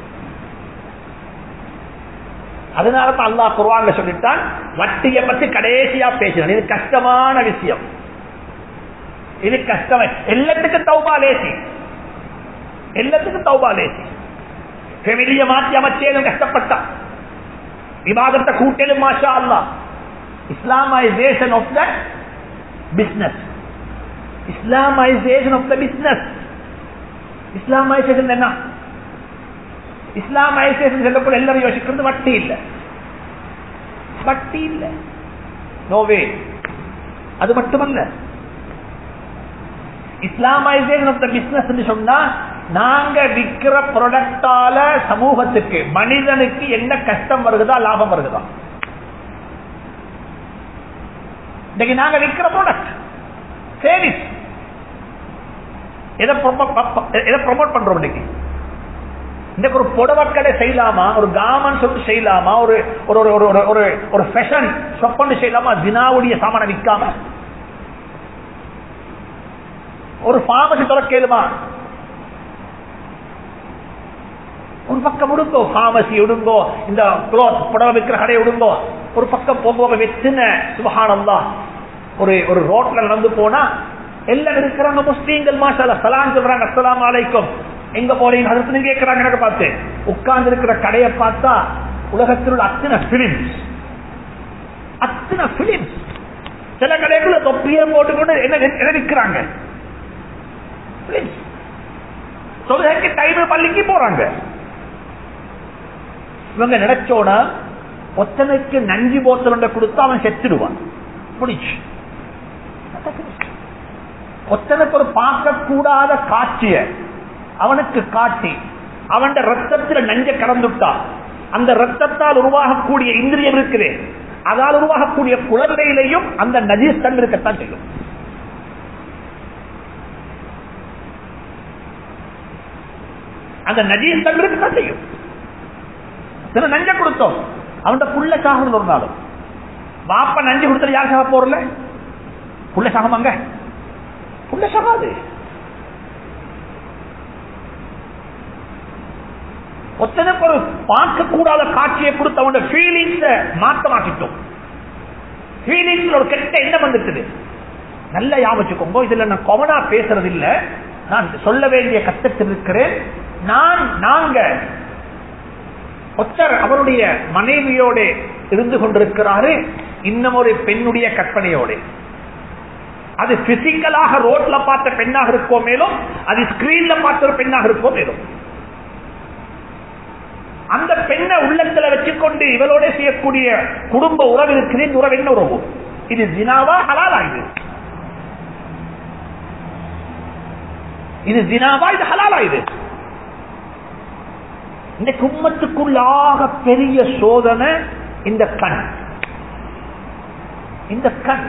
அதனால தான் அல்லா குர்வான்ல சொல்லிட்டான் வட்டியை பத்தி கடைசியா பேசினான் இது கஷ்டமான விஷயம் இது கஷ்டம் எல்லாத்துக்கும் தௌபா லேசி எல்லாத்துக்கும் தௌபா லேசி ஃபெமிலிய மாற்றி அமைச்சேதும் கஷ்டப்பட்டான் விவாதத்தை கூட்டலும் மாஷா அல்லா Islamization of the business Islamization of the business Islamization என்ன இஸ்லாமைசேஷன் சொல்லக்கூடிய எல்லாரும் யோசிக்கிறது வட்டி இல்ல வட்டி இல்ல நோவே அது மட்டுமல்ல இஸ்லாமைசேஷன் ஆஃப் த பிசினஸ் சொன்னா நாங்க விற்கிற ப்ராடக்டால சமூகத்துக்கு மனிதனுக்கு என்ன கஷ்டம் வருகுதா லாபம் வருகுதா இன்னைக்கு நாங்க விற்கிற ப்ராடக்ட் சேவிஸ் எதை ப்ரொமோட் பண்றோம் இன்னைக்கு இன்னைக்கு ஒரு புடவை கடை செய்யலாமா ஒரு காமன் சொல்லிட்டு செய்யலாமா ஒரு ஒரு ஒரு ஒரு ஒரு ஒரு ஃபேஷன் ஷாப் பண்ணி செய்யலாமா தினாவுடைய சாமான விற்காம ஒரு பார்மசி திறக்கலுமா ஒரு பக்கம் விடுங்கோ பார்மசி விடுங்கோ இந்த குளோத் புடவை விற்கிற கடை விடுங்கோ ஒரு பக்கம் போகும்போது வெத்தின சுபகானந்தா ஒரு ஒரு ரோட்ல நடந்து போனா எல்லாம் இருக்கிறாங்க முஸ்லீம்கள் மாஷால சலாம் சொல்றாங்க அஸ்லாம் அலைக்கும் எங்க போறீங்க அடுத்து கேட்கிறாங்க எனக்கு பார்த்து உட்கார்ந்து இருக்கிற கடையை பார்த்தா உலகத்தில் உள்ள அத்தனை பிலிம்ஸ் அத்தனை பிலிம்ஸ் சில கடைக்குள்ள தொப்பியை போட்டுக்கொண்டு என்ன விற்கிறாங்க தொழுகைக்கு டைம் பள்ளிக்கு போறாங்க இவங்க நினைச்சோட ஒத்தனைக்கு நஞ்சு போத்தல் கொடுத்து அவன் செத்துடுவான் முடிச்சு ஒத்தனுக்கு ஒரு பார்க்கக்கூடாத காட்சிய அவனுக்கு காட்டி அவன் ரத்தத்தில் நஞ்ச கடந்துட்டா அந்த ரத்தத்தால் உருவாகக்கூடிய இந்திரியம் இருக்குது அதால் உருவாகக்கூடிய குழந்தையிலையும் அந்த நஜீஸ் தன் இருக்கத்தான் செய்யும் அந்த நஜீஸ் தன் இருக்கத்தான் செய்யும் சில நஞ்ச கொடுத்தோம் அவன் புள்ள சாகணும் ஒரு நாளும் வாப்ப நஞ்சு கொடுத்தது யார் சாக போறல புள்ள சாகமாங்க புள்ள சாகாது ஒத்தனுக்கு ஒரு பார்க்க கூடாத காட்சியை கொடுத்து அவனோட ஃபீலிங்ஸ மாற்றமாக்கிட்டோம் ஃபீலிங்ஸ்ல ஒரு கெட்ட எண்ணம் வந்துட்டுது நல்ல ஞாபகம் இதுல நான் கொமனா பேசுறது இல்ல நான் சொல்ல வேண்டிய கட்டத்தில் இருக்கிறேன் நான் நாங்க ஒத்தர் அவருடைய மனைவியோட இருந்து கொண்டிருக்கிறாரு இன்னும் ஒரு பெண்ணுடைய கற்பனையோடு அது பிசிக்கலாக ரோட்ல பார்த்த பெண்ணாக இருக்கோ மேலும் அது ஸ்கிரீன்ல பார்த்த ஒரு பெண்ணாக இருக்கோ மேலும் அந்த பெண்ணை உள்ளத்துல வச்சுக்கொண்டு இவளோட செய்யக்கூடிய குடும்ப உறவு இருக்குது இந்த உறவு என்ன உறவு இது ஜினாவா ஹலாலா இது இது ஜினாவா இது ஹலாலா இது இந்த கும்மத்துக்குள்ளாக பெரிய சோதனை இந்த கண் இந்த கண்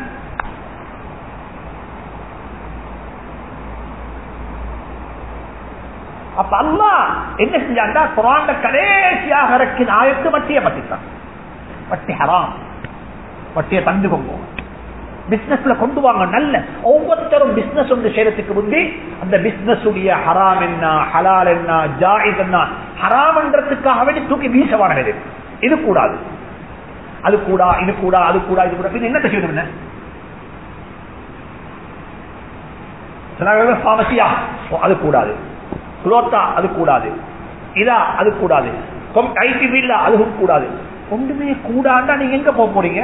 அப்ப அல்லா என்ன செஞ்சாண்டா குரான் கடைசியாக இறக்கின ஆயத்து வட்டியை பற்றித்தான் வட்டி ஹராம் வட்டியை தந்துக்கோங்க பிசினஸ்ல கொண்டு வாங்க நல்ல ஒவ்வொருத்தரும் பிசினஸ் ஒன்று செய்யறதுக்கு முந்தி அந்த பிசினஸ் உடைய ஹராம் என்ன ஹலால் என்ன ஜாயித் என்ன ஹராம்ன்றதுக்காக வேண்டி தூக்கி வீச வாங்கினது இது கூடாது அது கூடா இது கூடா அது கூடா இது கூட என்ன செய்யணும் என்ன சில பாமசியா அது கூடாது குளோத்தா அது கூடாது இதா அது கூடாது ஐடி வீல்ல அதுவும் கூடாது ஒன்றுமே கூடாண்டா நீங்க எங்க போக போறீங்க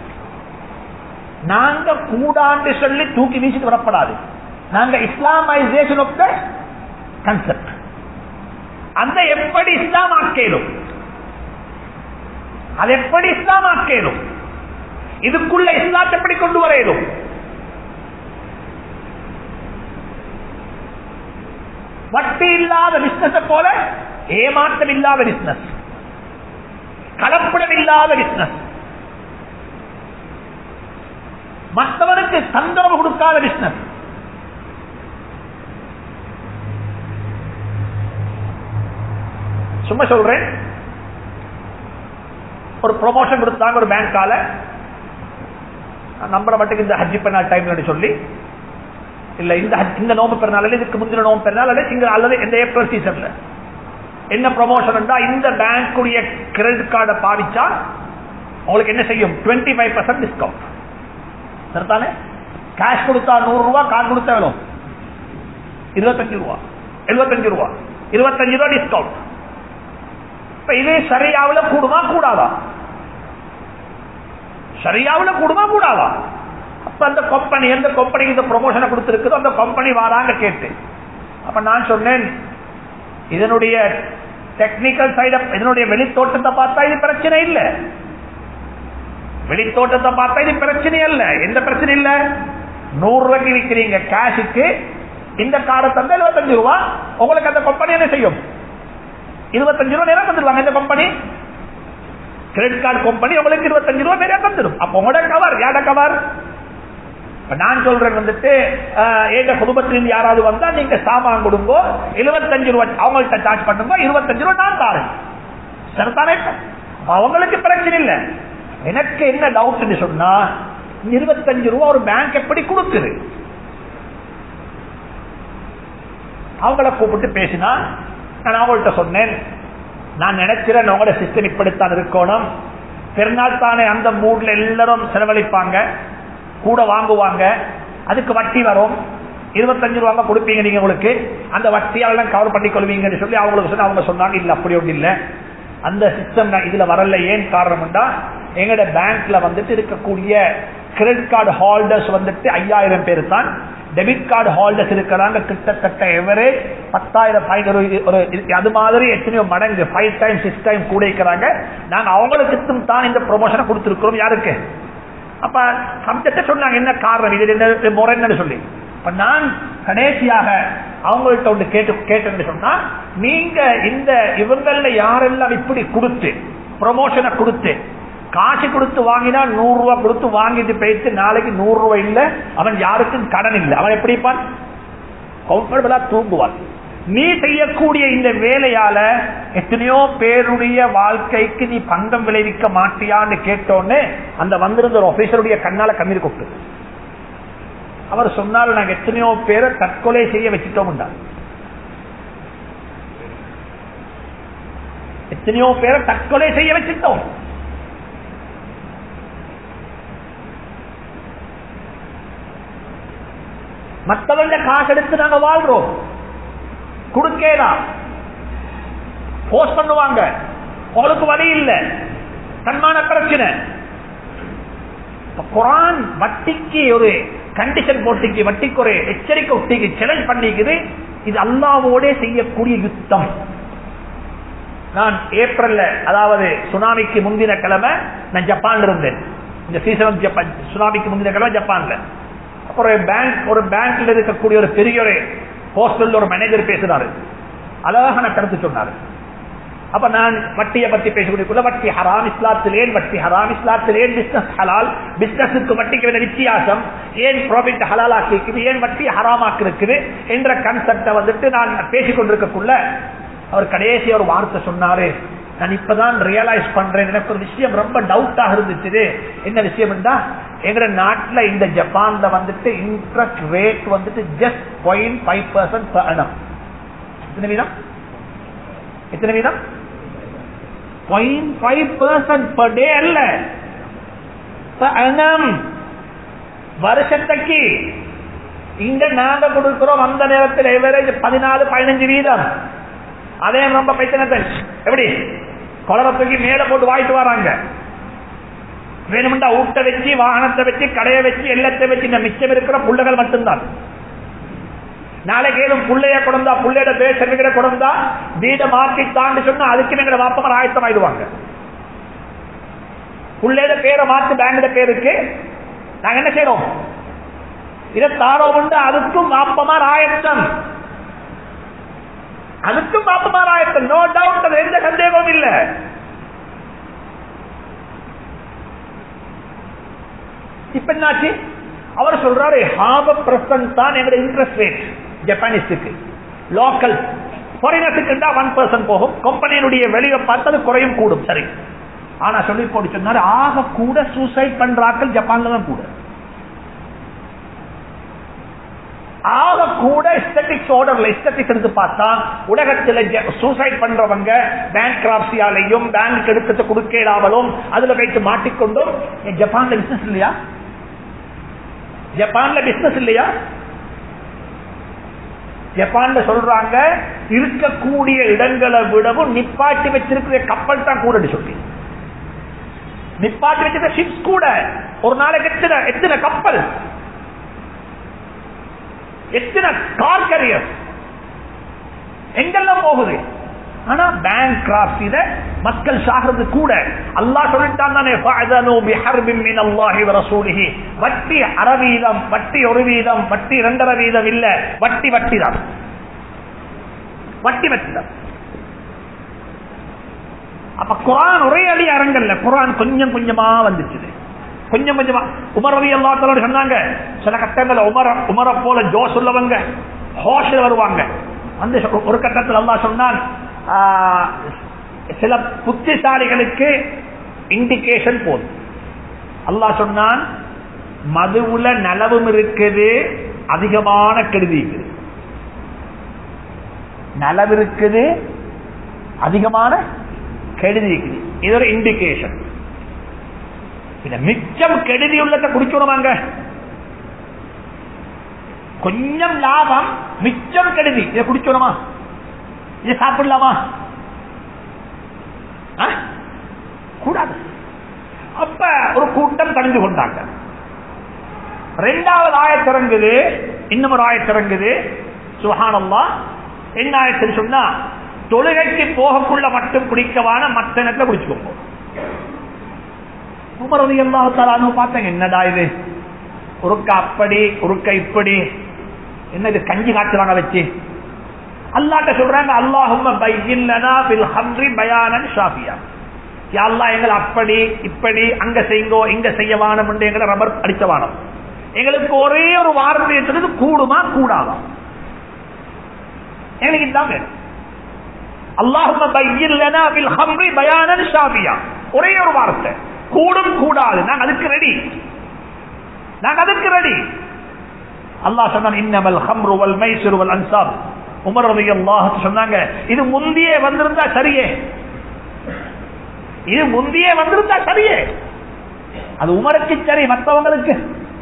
நாங்க கூடாண்டு சொல்லி தூக்கி வீசிட்டு வரப்படாது நாங்க இஸ்லாமைசேஷன் ஆஃப் த கன்செப்ட் அந்த எப்படி இஸ்லாம் ஆக்கேலும் அது எப்படி இஸ்லாம் ஆக்கேலும் இதுக்குள்ள இஸ்லாத்தை எப்படி கொண்டு வரையிலும் வட்டி இல்லாத பிசினஸ் போல ஏமாற்றம் இல்லாத பிசினஸ் கலப்படம் இல்லாத பிசினஸ் மற்றவருக்கு தந்திரவு கொடுக்காத பிசினஸ் சும்மா சொல்றேன் ஒரு ப்ரொமோஷன் கொடுத்தாங்க ஒரு பேங்கால நம்பரை மட்டும் இந்த ஹஜ்ஜி பெருநாள் டைம்ல சொல்லி இல்ல இந்த ஹஜ்- இந்த நோம்பு பெருநாள் அல்லது இதுக்கு முந்தின நோம்பு பெருநாள் அல்லது சிங்க அல்லது இந்த ஏப்ரல் சீசன்ல என்ன ப்ரொமோஷன் இந்த பேங்குடைய கிரெடிட் கார்டை பாவிச்சா உங்களுக்கு என்ன செய்யும் டுவெண்ட்டி ஃபைவ் பர்சன்ட் டிஸ்கவுண்ட் சரிதானே கேஷ் கொடுத்தா நூறு ரூபா கார்டு கொடுத்தா எவ்வளோ இருபத்தஞ்சு ரூபா எழுபத்தஞ்சு ரூபா இருபத்தஞ்சு ரூபா டிஸ்கவுண்ட் இப்ப இது சரியாவுல கூடுமா கூடாதா சரியாவுல கூடுமா கூடாதா அப்ப அந்த கம்பெனி எந்த கம்பெனிக்கு இந்த ப்ரொமோஷனை கொடுத்திருக்குதோ அந்த கம்பெனி வாராங்க கேட்டு அப்ப நான் சொன்னேன் இதனுடைய டெக்னிக்கல் சைட இதனுடைய வெளித்தோட்டத்தை பார்த்தா இது பிரச்சனை இல்ல வெளித்தோட்டத்தை பார்த்தா இது பிரச்சனை இல்ல எந்த பிரச்சனை இல்ல நூறு ரூபாய்க்கு விற்கிறீங்க கேஷுக்கு இந்த கார்டை தந்தா எழுபத்தஞ்சு ரூபா உங்களுக்கு அந்த கம்பெனி என்ன செய்யும் இருபத்தஞ்சு ரூபா நேரம் தந்துருவாங்க இந்த கம்பெனி கிரெடிட் கார்டு கம்பெனி உங்களுக்கு இருபத்தஞ்சு ரூபா நேரம் தந்துடும் அப்ப உங்களோட கவர் யாரோட கவர் இப்ப நான் சொல்றேன் வந்துட்டு அஹ், எங்க குடும்பத்திலிருந்து யாராவது வந்தா நீங்க சாமான் கொடுங்கோ எழுபத்தஞ்சு ரூபா அவங்கள்ட்ட சார்ஜ் பண்ணுங்க இருபத்தஞ்சு ரூபா நான் தாரேன் சரிதானே அப்ப அவங்களுக்கு பிரச்சனை இல்லை எனக்கு என்ன டவுட்னு சொன்னா இருபத்தஞ்சு ரூபா ஒரு பேங்க் எப்படி கொடுக்குது அவங்கள கூப்பிட்டு பேசினா நான் அவங்கள்ட்ட சொன்னேன் நான் நினைக்கிறேன் உங்களோட சிஸ்டம் இப்படித்தான் இருக்கணும் பெருநாள் தானே அந்த மூட்ல எல்லாரும் செலவழிப்பாங்க கூட வாங்குவாங்க அதுக்கு வட்டி வரும் இருபத்தஞ்சு ரூபா கொடுப்பீங்க நீங்க உங்களுக்கு அந்த வட்டியால கவர் பண்ணி கொள்வீங்கன்னு சொல்லி அவங்களுக்கு சொன்ன அவங்க சொன்னாங்க இல்ல அப்படி ஒன்றும் இல்ல அந்த சிஸ்டம் இதுல வரல ஏன் காரணம்டா எங்கட பேங்க்ல வந்துட்டு இருக்கக்கூடிய கிரெடிட் கார்டு ஹோல்டர்ஸ் வந்துட்டு ஐயாயிரம் பேர் தான் டெபிட் கார்டு ஹோல்டர்ஸ் இருக்கிறாங்க கிட்டத்தட்ட எவரேஜ் பத்தாயிரம் ஃபைன் ஒரு ஒரு அது மாதிரி எத்தனையோ மடங்கு ஃபைவ் டைம் சிக்ஸ் டைம் கூட இருக்கிறாங்க நாங்க அவங்களுக்கு தான் இந்த ப்ரொமோஷனை கொடுத்துருக்கிறோம் யாருக்கு அப்ப சப்ஜெக்ட சொன்னாங்க என்ன காரணம் இது என்ன முறைன்னு சொல்லி இப்ப நான் கடைசியாக அவங்கள்ட்ட ஒன்று கேட்டு கேட்டேன்னு சொன்னா நீங்க இந்த இவங்கள யாரெல்லாம் இப்படி கொடுத்து ப்ரொமோஷனை கொடுத்து காசு கொடுத்து வாங்கினா நூறு ரூபாய் கொடுத்து வாங்கிட்டு போயிட்டு நாளைக்கு நூறு ரூபாய் இல்ல அவன் யாருக்கும் கடன் இல்லை அவன் எப்படிப்பான் கம்ஃபர்டபுளா தூங்குவான் நீ செய்யக்கூடிய இந்த வேலையால எத்தனையோ பேருடைய வாழ்க்கைக்கு நீ பங்கம் விளைவிக்க மாட்டியான்னு கேட்டோன்னு அந்த வந்திருந்த ஒரு ஆபீசருடைய கண்ணால கண்ணீர் கொட்டு அவர் சொன்னால் நாங்க எத்தனையோ பேரை தற்கொலை செய்ய வச்சுட்டோம் எத்தனையோ பேரை தற்கொலை செய்ய வச்சுட்டோம் மற்றவங்க காசு எடுத்து நாங்க வாழ்றோம் கொடுக்கேதா போஸ்ட் பண்ணுவாங்க உங்களுக்கு வழி இல்லை தன்மான பிரச்சனை இப்ப குரான் வட்டிக்கு ஒரு கண்டிஷன் போட்டிக்கு வட்டிக்கு ஒரு எச்சரிக்கை ஒட்டிக்கு சேலஞ்ச் பண்ணிக்குது இது அல்லாவோட செய்யக்கூடிய யுத்தம் நான் ஏப்ரல்ல அதாவது சுனாமிக்கு முந்தின கிழமை நான் ஜப்பான்ல இருந்தேன் இந்த சீசன் ஜப்பான் சுனாமிக்கு முந்தின கிழமை ஜப்பான்ல அப்புறம் ஒரு பேங்க் ஒரு பேங்க்ல இருக்கக்கூடிய ஒரு பெரிய ஒரு ஹோஸ்டல்ல ஒரு மேனேஜர் பேசினாரு அழகான கருத்து சொன்னாரு அப்ப நான் வட்டியை பத்தி பேசக்கூடிய வட்டி ஹராம் இஸ்லாத்தில் ஏன் வட்டி ஹராம் இஸ்லாத்தில் ஏன் பிசினஸ் ஹலால் பிசினஸுக்கு வட்டிக்கு வேண்டிய வித்தியாசம் ஏன் ப்ராஃபிட் ஹலால் ஆக்கி இருக்குது ஏன் வட்டி ஹராமாக்கி இருக்குது என்ற கன்செப்டை வந்துட்டு நான் பேசிக் கொண்டிருக்கக்குள்ள அவர் கடைசி ஒரு வார்த்தை சொன்னாரு நான் இப்பதான் ரியலைஸ் பண்றேன் எனக்கு ஒரு விஷயம் ரொம்ப டவுட்டாக இருந்துச்சு என்ன விஷயம் என்றா எங்க நாட்டுல இந்த ஜப்பான்ல வந்துட்டு இன்ட்ரெஸ்ட் ரேட் வந்துட்டு just point five percent per annum. எத்தனை வீதம் எத்தனை வீதம் point five percent per day அல்ல per annum. வருஷத்துக்கு இங்க நாங்க கொடுக்கிறோம் அந்த நேரத்தில் எவரேஜ் பதினாலு பதினஞ்சு வீதம் அதே ரொம்ப பிரச்சனை எப்படி குளரத்துக்கு மேல போட்டு வாங்கிட்டு வராங்க வேணும்டா ஊட்ட வச்சு வாகனத்தை வச்சு கடையை வச்சு எல்லாத்தை வச்சு இந்த மிச்சம் இருக்கிற புள்ளைகள் மட்டும்தான் நாளைக்கு ஏதும் புள்ளைய கொடுந்தா புள்ளையோட பேர் சர்டிபிகேட் கொடுந்தா வீடை மாற்றி தாண்டி சொன்னா அதுக்கு எங்களை வாப்பமார் ஆயத்தம் ஆயிடுவாங்க புள்ளையோட பேரை மாத்து பேங்கோட பேருக்கு நாங்க என்ன செய்யறோம் இதை தாரோம் உண்டு அதுக்கும் வாப்பமார் ஆயத்தம் அதுக்கும் பாப்பமாராயத்தம் நோ டவுட் அது எந்த சந்தேகமும் இல்ல இப்ப என்னாச்சு அவர் சொல்றாரு ஹாப பிரசன்ட் தான் எங்களுடைய இன்ட்ரெஸ்ட் ரேட் ஜப்பானிஸ்டுக்கு லோக்கல் ஃபாரினர்ஸுக்கு ஒன் பர்சன்ட் போகும் கம்பெனியினுடைய வெளியே பார்த்தது குறையும் கூடும் சரி ஆனா சொல்லி போட்டு சொன்னாரு ஆக கூட சூசைட் பண்றாக்கள் ஜப்பான்ல தான் கூட ஆக கூட எஸ்தட்டிக்ஸ் ஆர்டர்ல எஸ்தட்டிக்ஸ் எடுத்து பார்த்தா உலகத்துல சூசைட் பண்றவங்க பேங்க் கிராப்சியாலையும் பேங்க் எடுத்து கொடுக்கலாமலும் அதுல வைத்து மாட்டிக்கொண்டும் ஜப்பான்ல பிசினஸ் இல்லையா ஜப்பான்ல பிசினஸ் இல்லையா ஜப்பான்ல சொல்றாங்க இருக்கக்கூடிய இடங்களை விடவும் நிப்பாட்டி வச்சிருக்கிற கப்பல் தான் கூட சொல்லி நிப்பாட்டி வச்சிருக்க ஷிப்ஸ் கூட ஒரு நாளைக்கு எத்தனை எத்தனை கப்பல் எத்தனை கார் கேரியர் எங்கெல்லாம் போகுது ஆனா பேங்க் கிராப்ட் இத மக்கள் சாகிறது கூட அல்லாஹ் சொல்லிட்டான் தானே ஃபஅதனு பிஹர்பின் மின் அல்லாஹி வ ரசூலிஹி வட்டி அரை வீதம் வட்டி ஒரு வீதம் வட்டி இரண்டரை வீதம் இல்ல வட்டி வட்டி தான் வட்டி வட்டி தான் அப்ப குரான் ஒரே அடி அரங்கல்ல குரான் கொஞ்சம் கொஞ்சமா வந்துச்சு கொஞ்சம் கொஞ்சமா உமர் ரவி அல்லா சொன்னாங்க சில கட்டங்கள் உமர உமர போல ஜோஸ் உள்ளவங்க ஹோஷில் வருவாங்க அந்த ஒரு கட்டத்தில் அல்லா சொன்னான் சில புத்திசாலிகளுக்கு இண்டிகேஷன் போதும் அல்லாஹ் சொன்னான் மதுவுல நலவும் இருக்குது அதிகமான கெடுதி இருக்குது நலவு இருக்குது அதிகமான கெடுதி இருக்குது இது ஒரு இண்டிகேஷன் இத மிச்சம் கெடுதி உள்ளத குடிக்கணுமாங்க கொஞ்சம் லாபம் மிச்சம் கெடுதி இதை குடிக்கணுமா இதை சாப்பிடலாமா கூடாது அப்ப ஒரு கூட்டம் தணிந்து கொண்டாங்க ரெண்டாவது ஆயத்திறங்குது இன்னும் ஒரு ஆயத்திறங்குது சுகானம்மா என்ன ஆயத்தில் சொன்னா தொழுகைக்கு போகக்குள்ள மட்டும் குடிக்கவான மற்ற நேரத்தில் குடிச்சுக்கோங்க உமரது எல்லாத்தாலும் பார்த்தேன் என்னடா இது உருக்க அப்படி உருக்க இப்படி என்ன இது கஞ்சி காட்டுறாங்க வச்சு அல்லாட்ட சொல்றாங்க அல்லாஹும் பயானன் ஷாஃபியா அல்லா எங்களை அப்படி இப்படி அங்க செய்யுங்கோ இங்க செய்ய வானம் என்று எங்களை ரப்பர் அடிச்ச வானம் எங்களுக்கு ஒரே ஒரு வார்த்தை சொல்றது கூடுமா கூடாதா எங்களுக்கு இதுதான் வேணும் அல்லாஹும் பயானன் ஷாஃபியா ஒரே ஒரு வார்த்தை கூடும் கூடாது நாங்க அதுக்கு ரெடி நாங்க அதுக்கு ரெடி அல்லாஹ் சொன்னான் இன்னமல் ஹம்ரு வல் மைசூர் வல் அன்சாப் உமர் ரவி அல்லாஹ் சொன்னாங்க இது முந்தியே வந்திருந்தா சரியே இது முந்தியே வந்திருந்தா சரியே அது உமருக்கு சரி மற்றவங்களுக்கு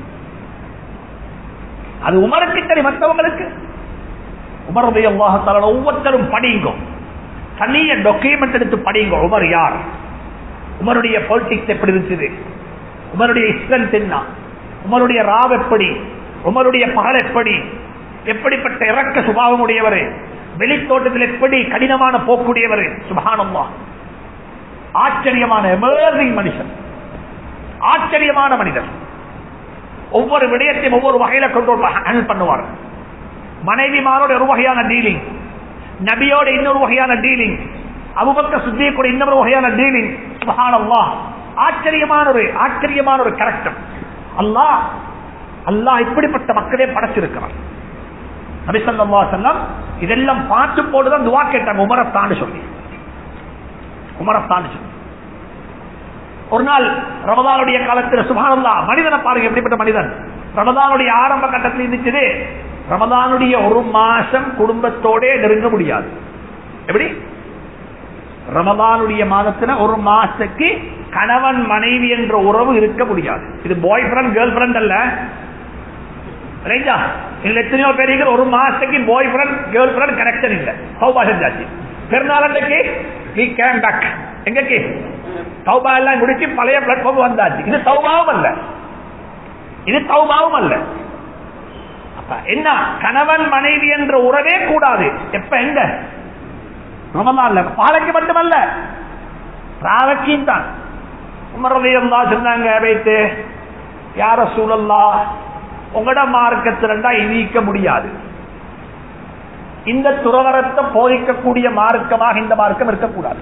அது உமருக்கு சரி மற்றவங்களுக்கு உமர் ரவி அல்லாஹால ஒவ்வொருத்தரும் படிங்கோ தனிய டாக்குமெண்ட் எடுத்து படிங்க உமர் யார் உமருடைய பாலிடிக்ஸ் எப்படி இருந்துச்சு உமருடைய இஸ்லன் என்ன உமருடைய ராவ் எப்படி உமருடைய பகல் எப்படி எப்படிப்பட்ட இறக்க சுபாவம் உடையவர் வெளித்தோட்டத்தில் எப்படி கடினமான போக்குடையவர் சுபானம்மா ஆச்சரியமான எமர்ஜிங் மனுஷன் ஆச்சரியமான மனிதர் ஒவ்வொரு விடயத்தையும் ஒவ்வொரு வகையில கொண்டு ஹேண்டில் பண்ணுவார் மனைவிமாரோட ஒரு வகையான டீலிங் நபியோட இன்னொரு வகையான டீலிங் அபுபக்க சுத்திய கூட இன்னொரு வகையான டீலிங் சுபஹானல்லாஹ் ஆச்சரியமான ஒரு ஆச்சரியமான ஒரு கரெக்டர் அல்லாஹ் அல்லாஹ் இப்படிப்பட்ட மக்களே படைச்சிருக்கிறான் நபிசல்லா செல்லம் இதெல்லாம் பார்த்து போட்டுதான் துவா கேட்டாங்க உமரத்தான்னு சொல்லி உமரத்தான்னு சொல்லி ஒரு நாள் ரமதானுடைய காலத்தில் சுபானல்லா மனிதனை பாருங்க எப்படிப்பட்ட மனிதன் ரமதானுடைய ஆரம்ப கட்டத்தில் இருந்துச்சு ரமதானுடைய ஒரு மாசம் குடும்பத்தோட நெருங்க முடியாது எப்படி ரமதானுடைய மாதத்துல ஒரு மாசத்துக்கு கணவன் மனைவி என்ற உறவு இருக்க முடியாது இது பாய் ஃப்ரெண்ட் கேர்ள் ஃப்ரெண்ட் அல்ல ரைட்டா இதுல எத்தனையோ பேருக்கு ஒரு மாசத்துக்கு boyfriend girlfriend connection இல்ல சௌபா செஞ்சாச்சு பெருநாள் அன்றைக்கு வி கேம் பேக் எங்கக்கு சௌபா எல்லாம் முடிச்சு பழைய பிளாட்ஃபார்ம் வந்தாச்சு இது சௌபாவும் அல்ல இது சௌபாவும் அல்ல அப்ப என்ன கணவன் மனைவி என்ற உறவே கூடாது எப்ப எங்க ரமலான்ல பாலைக்கு மட்டுமல்ல ராவக்கியும் தான் உமரதையல்லா சொன்னாங்க வைத்து யார சூழல்லா உங்களோட மார்க்கத்திலண்டா இனிக்க முடியாது இந்த துறவரத்தை போதிக்கக்கூடிய மார்க்கமாக இந்த மார்க்கம் இருக்கக்கூடாது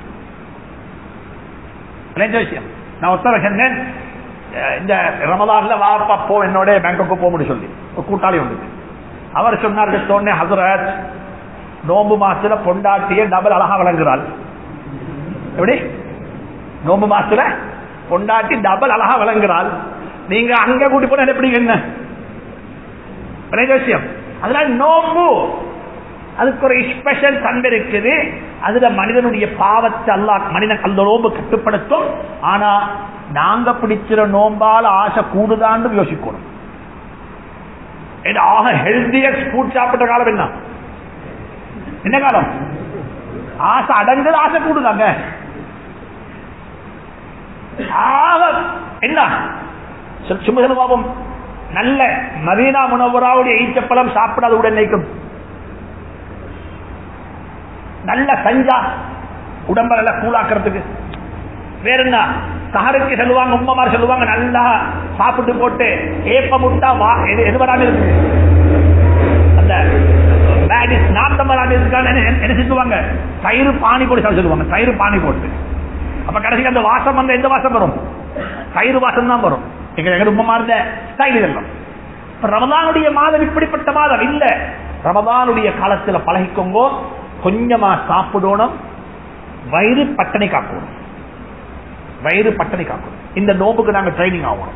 ரெண்டு விஷயம் நான் ஒருத்தர சொன்னேன் அஹ் இந்த ரமதான்ல வாப்பா போ என்னோட பேங்காக்கு போக முடியும் சொல்லி ஒரு கூட்டாளி வந்து அவர் சொன்னார் சொன்னேன் ஹசரத் நோம்பு மாசத்துல பொண்டாட்டிய டபுள் அழகா விளங்குறாள் எப்படி நோம்பு மாசத்துல பொண்டாட்டி டபுள் அழகா விளங்குறாள் நீங்க அங்க கூட்டி போன எப்படி என்ன ரெண்டு விஷயம் அதனால நோம்பு அதுக்கு ஒரு ஸ்பெஷல் தன்மை இருக்குது அதுல மனிதனுடைய பாவத்தை அல்லா மனிதன் அந்த நோம்பு கட்டுப்படுத்தும் ஆனா நாங்க பிடிச்சிற நோம்பால ஆசை கூடுதான்னு யோசிக்கணும் இது ஆக ஹெல்தியஸ்ட் ஃபுட் சாப்பிட்ட காலம் என்ன என்ன காலம் ஆசை அடங்குது ஆசை கூடுதாங்க ஆக என்ன சும்மா பாவம் நல்ல மதீனா முனவராவுடைய ஈச்சப்பழம் சாப்பிடாத உடன் நினைக்கும் நல்ல சஞ்சா உடம்ப நல்லா கூலாக்குறதுக்கு வேற என்ன சஹருக்கு சொல்லுவாங்க உம்மமார் சொல்லுவாங்க நல்லா சாப்பிட்டு போட்டு ஏப்ப முட்டா வா எது எது வராம இருக்கு அந்த பேடிஸ் நாட்டம் வராம இருக்கான்னு என்ன- என்ன சொல்லுவாங்க தயிர் பானி போட்டு சாப்பிட சொல்லுவாங்க தயிர் பானி போட்டு அப்ப கடைசிக்கு அந்த வாசம் வந்து எந்த வாசம் வரும் தயிர் வாசம் தான் வரும் எங்க எங்க உம்மமா இருந்த ஸ்டைல் இதெல்லாம் இப்ப ரமதானுடைய மாதம் இப்படிப்பட்ட மாதம் இல்ல ரமதானுடைய காலத்துல பழகிக்கோங்கோ கொஞ்சமா சாப்பிடணும் வயிறு பட்டணி காக்கணும் வயிறு பட்டணி காக்கணும் இந்த நோம்புக்கு நாங்க ட்ரைனிங் ஆகணும்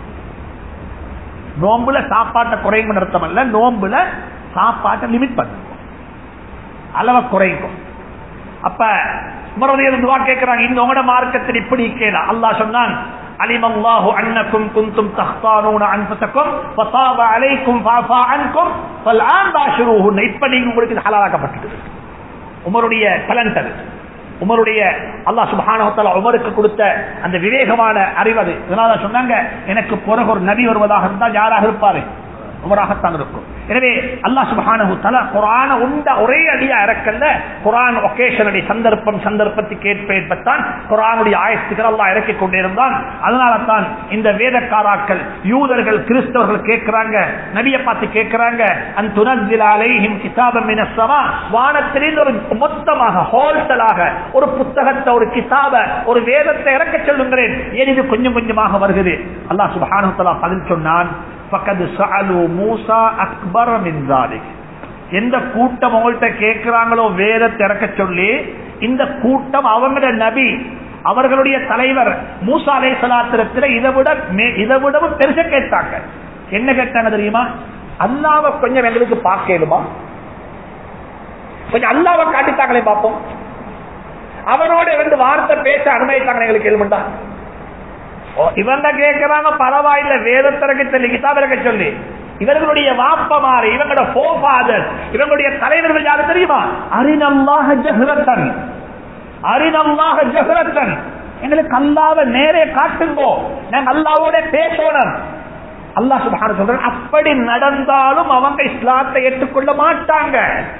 நோம்புல சாப்பாட்டை குறையும் அர்த்தம் அல்ல நோம்புல சாப்பாட்டை லிமிட் பண்ணுங்க அளவை குறைக்கும் அப்ப மறுபடியும் துவா கேட்கிறாங்க இந்த உங்களோட மார்க்கத்தில் இப்படி கேள அல்லாஹ் சொன்னான் علم الله أنكم كنتم تختارون أنفسكم فطاب عليكم فعفى عنكم فالآن باشروهن இப்ப நீங்க உங்களுக்கு இது ஹலாலாக்கப்பட்டது உமருடைய டேலண்ட் அது உமருடைய அல்லாஹ் சுபஹானஹு உமருக்கு கொடுத்த அந்த விவேகமான அறிவு அது இதனால சொன்னாங்க எனக்கு பிறகு ஒரு நபி வருவதாக இருந்தால் யாராக இருப்பாரு உமராகத்தான் இருக்கும் எனவே அல்லாஹ் சுபஹானஹு தஆலா குர்ஆன உண்ட ஒரே அடியா இறக்கல்ல குர்ஆன் ஒகேஷனடி சந்தர்ப்பம் சந்தர்ப்பத்துக்கு ஏற்ப ஏற்பத்தான் குர்ஆனுடைய ஆயத்துக்கள் அல்லாஹ் இறக்கிக் கொண்டிருந்தான் அதனால தான் இந்த வேதக்காராக்கள் யூதர்கள் கிறிஸ்தவர்கள் கேட்கிறாங்க நபியை பார்த்து கேட்கிறாங்க அன் துனஸ்ஸில அலைஹிம் கிதாபம் மினஸ் ஸமா வானத்திலிருந்து ஒரு மொத்தமாக ஹோல்சலாக ஒரு புத்தகத்தை ஒரு கிதாப ஒரு வேதத்தை இறக்க சொல்லுங்களேன் ஏன் இது கொஞ்சம் கொஞ்சமாக வருகிறது அல்லாஹ் சுப்ஹானஹு தஆலா பதில் சொன்னான் ஃபக்கத் சஅலு மூசா அக்பர மின் ذلك எந்த கூட்டம் உங்கள்கிட்ட கேட்கிறாங்களோ வேதத்தை இறக்க சொல்லி இந்த கூட்டம் அவங்களோட நபி அவர்களுடைய தலைவர் மூசா அலை சலாத்திரத்தில் இதை விட மே- இதை விடவும் பெருச கேட்டாங்க என்ன கேட்டாங்க தெரியுமா அல்லாவை கொஞ்சம் எங்களுக்கு பார்க்கலுமா கொஞ்சம் அல்லாவை காட்டித்தாங்களே பார்ப்போம் அவனோட ரெண்டு வார்த்தை பேச அனுமதித்தாங்க எங்களுக்கு எழுமுண்டா இவங்க கேட்கிறாங்க பரவாயில்ல வேதத்திறக்க சொல்லி கிதாபிறக்க சொல்லி இவர்களுடைய வாப்பமாறு இவங்களோட போபாதர் இவங்களுடைய தலைவர்கள் யாரு தெரியுமா அரினல்லாக ஜஹ்ரத்தன் அரினல்லாக ஜஹ்ரத்தன் எங்களுக்கு அல்லாவை நேரே காட்டுங்கோ நாங்க அல்லாவோட பேசணும் அல்லாஹ் சுபஹானஹு சொல்றான் அப்படி நடந்தாலும் அவங்க இஸ்லாத்தை ஏற்றுக்கொள்ள மாட்டாங்க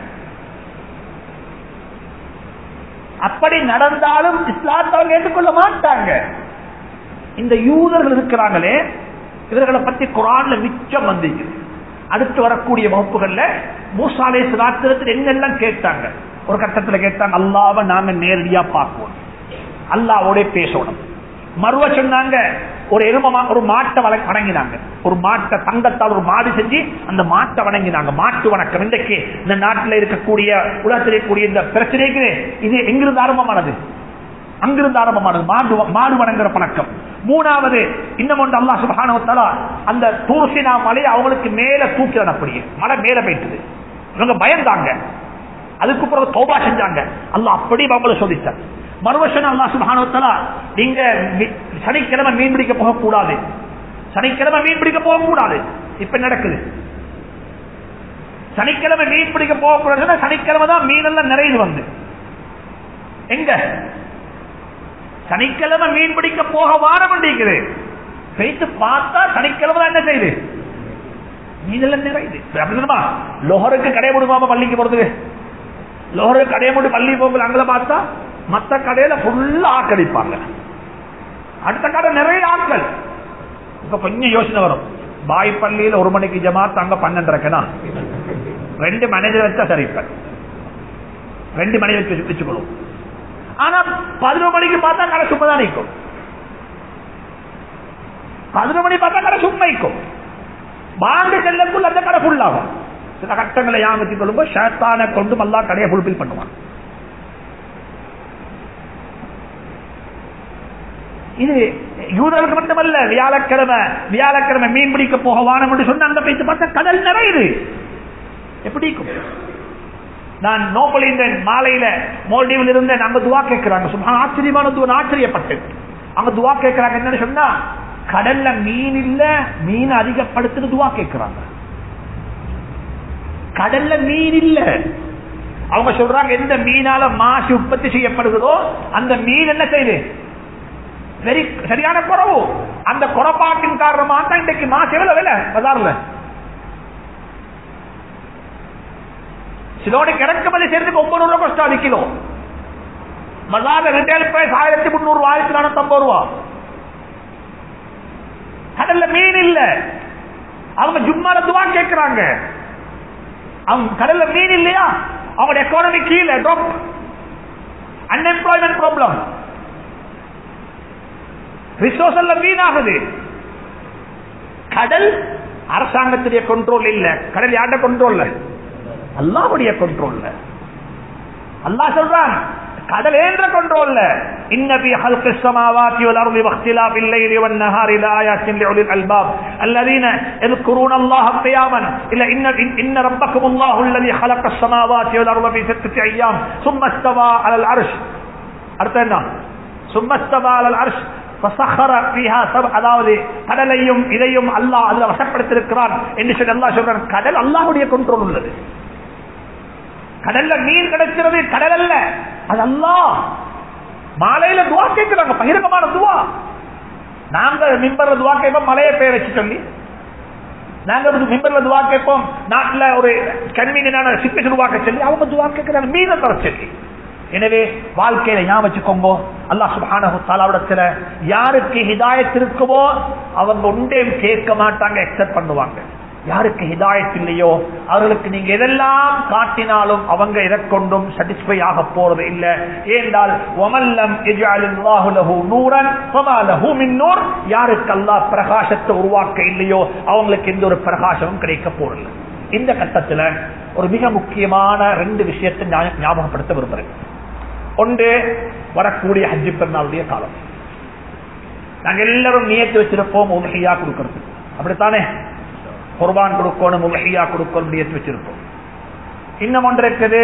அப்படி நடந்தாலும் இஸ்லாத்தை அவங்க ஏற்றுக்கொள்ள மாட்டாங்க இந்த யூதர்கள் இருக்கிறாங்களே இவர்களை பத்தி குரான்ல மிச்சம் வந்துச்சு அடுத்து வரக்கூடிய வகுப்புகள்ல மூசாலே சிலாத்திரத்தில் என்னெல்லாம் கேட்டாங்க ஒரு கட்டத்துல கேட்டாங்க அல்லாவை நாங்க நேரடியா பார்க்கணும் அல்லாவோட பேசணும் மறுவ சொன்னாங்க ஒரு எரும ஒரு மாட்டை வள- வணங்கினாங்க ஒரு மாட்டை தங்கத்தால் ஒரு மாடு செஞ்சு அந்த மாட்டை வணங்கினாங்க மாட்டு வணக்கம் இன்றைக்கு இந்த நாட்டில் இருக்கக்கூடிய உலகத்தில் இருக்கக்கூடிய இந்த பிரச்சனைக்கு இது எங்கிருந்து ஆரம்பமானது அங்கிருந்து ஆரம்பமானது மாடு மாடு வணங்குற பழக்கம் மூணாவது இன்னும் ஒன்று அல்லாஹ் சுப்ஹானஹு வ தஆலா அந்த தூர்சினா மலையை அவங்களுக்கு மேல தூக்கிறான் அப்படியே மலை மேல போயிட்டுது இவங்க பயந்தாங்க அதுக்கு பிறகு தௌபா செஞ்சாங்க அல்லாஹ் அப்படி அவங்களை சோதிச்சார் மறுவசனம் அல்லாஹ் சுப்ஹானஹு வ தஆலா நீங்க வி- சனிக்கிழமை மீன் பிடிக்க போக கூடாது சனிக்கிழமை மீன் பிடிக்க போக கூடாது இப்ப நடக்குது சனிக்கிழமை மீன் பிடிக்க போக கூடாதுன்னா சனிக்கிழமை தான் மீன் எல்லாம் நிறையுது வந்து எங்க சனிக்கிழமை மீன் பிடிக்க போக வாரம் பண்ணிக்குது பேச்சு பார்த்தா சனிக்கிழமை தான் என்ன செய்யுது மீனெல்லாம் நிறையுது அப்படின்னா லோஹருக்கு கடை முடியுமா பள்ளிக்கு போறதுக்கு லோஹருக்கு கடையை மூடி பள்ளி போகல அங்கே பார்த்தா மத்த கடையில ஃபுல்லா ஆக்கடிப்பாங்க அடுத்த கடை நிறைய ஆட்கள் இப்ப கொஞ்சம் யோசனை வரும் பாய் பள்ளியில ஒரு மணிக்கு ஜமாத் அங்க பன்னெண்டு ரெண்டு மேனேஜர் வச்சா சரி இப்ப ரெண்டு மணி வச்சு வச்சுக்கொள்ளும் ஆனா பதினொரு மணிக்கு பார்த்தா கடை சும்மா தான் நிற்கும் பதினொரு மணி பார்த்தா கடை சும்மா நிற்கும் வாங்க செல்லக்குள்ள அந்த கடை ஃபுல் ஆகும் சில கட்டங்களை யாமத்திக் கொள்ளும்போது ஷேத்தானை கொண்டு மல்லா கடையை ஃபுல்பில் பண்ணுவான் இது யூதர்களுக்கு மட்டுமல்ல வியாழக்கிழமை வியாழக்கிழமை மீன் பிடிக்க போக வானம் என்று சொன்ன அங்க போயிட்டு பார்த்தா கடல் நிறையுது எப்படி இருக்கும் நான் நோபலிந்தன் மாலையில மோல்டீவில் இருந்தேன் அங்க துவா கேட்கிறாங்க சும்மா ஆச்சரியமான துவா ஆச்சரியப்பட்டு அங்க துவா கேட்கிறாங்க என்னன்னு சொன்னா கடல்ல மீன் இல்ல மீன் அதிகப்படுத்துன்னு துவா கேட்கிறாங்க கடல்ல மீன் இல்ல அவங்க சொல்றாங்க எந்த மீனால மாசு உற்பத்தி செய்யப்படுகிறதோ அந்த மீன் என்ன செய்யுது வெரி சரியான குறவு அந்த குறப்பாட்டின் காரணமாக தான் இன்றைக்கு மாசு எவ்வளவு விலை பஜார்ல சிலோனுக்கு இறக்குமதி செய்யறதுக்கு ஒன்பது ரூபாய் கஷ்டம் அது கிலோ மசாலா ரிட்டைல் பிரைஸ் ஆயிரத்தி முன்னூறு ஆயிரத்தி நானூத்தி ஐம்பது ரூபா கடல்ல மீன் இல்ல அவங்க ஜும்மால துவா கேட்கிறாங்க அவங்க கடல்ல மீன் இல்லையா அவங்களோட எக்கானமி கீழே ட்ராப் அன்எம்ப்ளாய்மெண்ட் ப்ராப்ளம் ரிசோர்ஸ் எல்லாம் வீணாகுது கடல் அரசாங்கத்துடைய கண்ட்ரோல் இல்ல கடல் யார்ட கண்ட்ரோல்ல அல்லாவுடைய கண்ட்ரோல்ல அல்லாஹ் சொல்றான் கடல் என்ற கண்ட்ரோல்ல إن في خلق السماوات والأرض واختلاف الليل والنهار لآيات لأولي الألباب الذين يذكرون الله قياما إلا إن إن ربكم الله الذي خلق السماوات والأرض في ستة أيام ثم استوى على العرش أرتنا ثم استوى على العرش அதாவது கடலையும் இதையும் அல்லாஹ் அதுல வசப்படுத்திருக்கிறான் என்று சொல்லி அல்லாஹ் சொல்றான் கடல் அல்லாஹுடைய கண்ட்ரோல் உள்ளது கடல்ல மீன் கிடைக்கிறது கடல் அல்ல அது அல்லாஹ் மாலையில துவா கேட்கிறாங்க பகிரங்கமான துவா நாங்க மிம்பர்ல துவா கேட்போம் மலையை பேர் வச்சு சொல்லி நாங்க மிம்பர்ல துவா கேட்போம் நாட்டுல ஒரு கன்வீனியனான சிப்பேஷன் துவா சொல்லி அவங்க துவா கேட்கிறாங்க மீனை தர சொல்லி எனவே வாழ்க்கையில ஞாபகம் வச்சுக்கோங்க அல்லாஹ் சுபானு தாலாவிடத்துல யாருக்கு ஹிதாயத் இருக்குமோ அவங்க ஒன்றையும் கேட்க மாட்டாங்க எக்ஸப்ட் பண்ணுவாங்க யாருக்கு ஹிதாயத் இல்லையோ அவர்களுக்கு நீங்க எதெல்லாம் காட்டினாலும் அவங்க எதை கொண்டும் சாட்டிஸ்பை ஆக போறது இல்ல ஏண்டால் ஒமல்லம் நூரன் நூர் யாருக்கு அல்லாஹ் பிரகாசத்தை உருவாக்க இல்லையோ அவங்களுக்கு எந்த ஒரு பிரகாசமும் கிடைக்க போறதில்லை இந்த கட்டத்துல ஒரு மிக முக்கியமான ரெண்டு விஷயத்தை ஞாபகப்படுத்த விரும்புறேன் ஒன்று வரக்கூடிய ஹஜ்ஜி பெருநாளுடைய காலம் நாங்க எல்லாரும் நியத்து வச்சிருப்போம் உலகையா கொடுக்கறது அப்படித்தானே குர்பான் கொடுக்கணும் உலகையா கொடுக்கணும் நியத்து வச்சிருப்போம் இன்னும் ஒன்று இருக்குது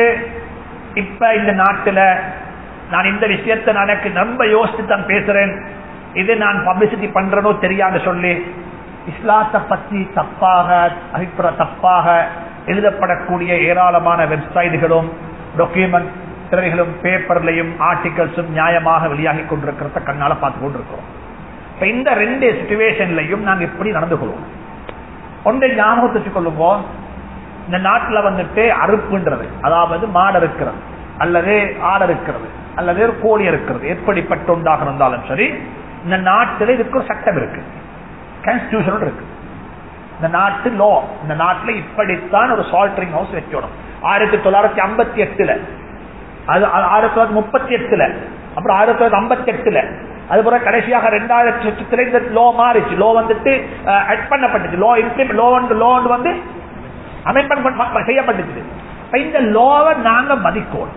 இப்ப இந்த நாட்டுல நான் இந்த விஷயத்தை எனக்கு ரொம்ப யோசித்து தான் பேசுறேன் இது நான் பப்ளிசிட்டி பண்றனோ தெரியாது சொல்லி இஸ்லாத்தை பத்தி தப்பாக அபிப்பிராய தப்பாக எழுதப்படக்கூடிய ஏராளமான வெப்சைட்டுகளும் டாக்குமெண்ட் திறமைகளும் பேப்பர்லையும் ஆர்டிகல்ஸும் நியாயமாக வெளியாகி கொண்டிருக்கிறத கண்ணால பார்த்து கொண்டிருக்கிறோம் இப்ப இந்த ரெண்டு சுச்சுவேஷன்லையும் நாங்க எப்படி நடந்து கொள்வோம் ஒன்றை ஞாபகத்தை வச்சுக் கொள்ளுவோம் இந்த நாட்டுல வந்துட்டு அறுப்புன்றது அதாவது மாடு இருக்கிறது அல்லது ஆடு இருக்கிறது அல்லது கோழி இருக்கிறது எப்படிப்பட்ட ஒன்றாக இருந்தாலும் சரி இந்த நாட்டில் இதுக்கு ஒரு சட்டம் இருக்கு கான்ஸ்டியூஷன் இருக்கு இந்த நாட்டு லோ இந்த நாட்டில் இப்படித்தான் ஒரு சால்டரிங் ஹவுஸ் வைக்கணும் ஆயிரத்தி தொள்ளாயிரத்தி ஐம்பத்தி எட்டுல அது ஆயிரத்தி தொள்ளாயிரத்தி முப்பத்தி எட்டுல அப்புறம் ஆயிரத்தி தொள்ளாயிரத்தி ஐம்பத்தி எட்டுல அதுபோல கடைசியாக ரெண்டாயிரத்தி லட்சத்துல இந்த லோ மாறிச்சு லோ வந்துட்டு அட் பண்ணப்பட்டுச்சு லோ இம்ப்ளிமெண்ட் லோ லோ வந்து அமெண்ட்மெண்ட் செய்யப்பட்டுச்சு இந்த லோவை நாங்க மதிக்கணும்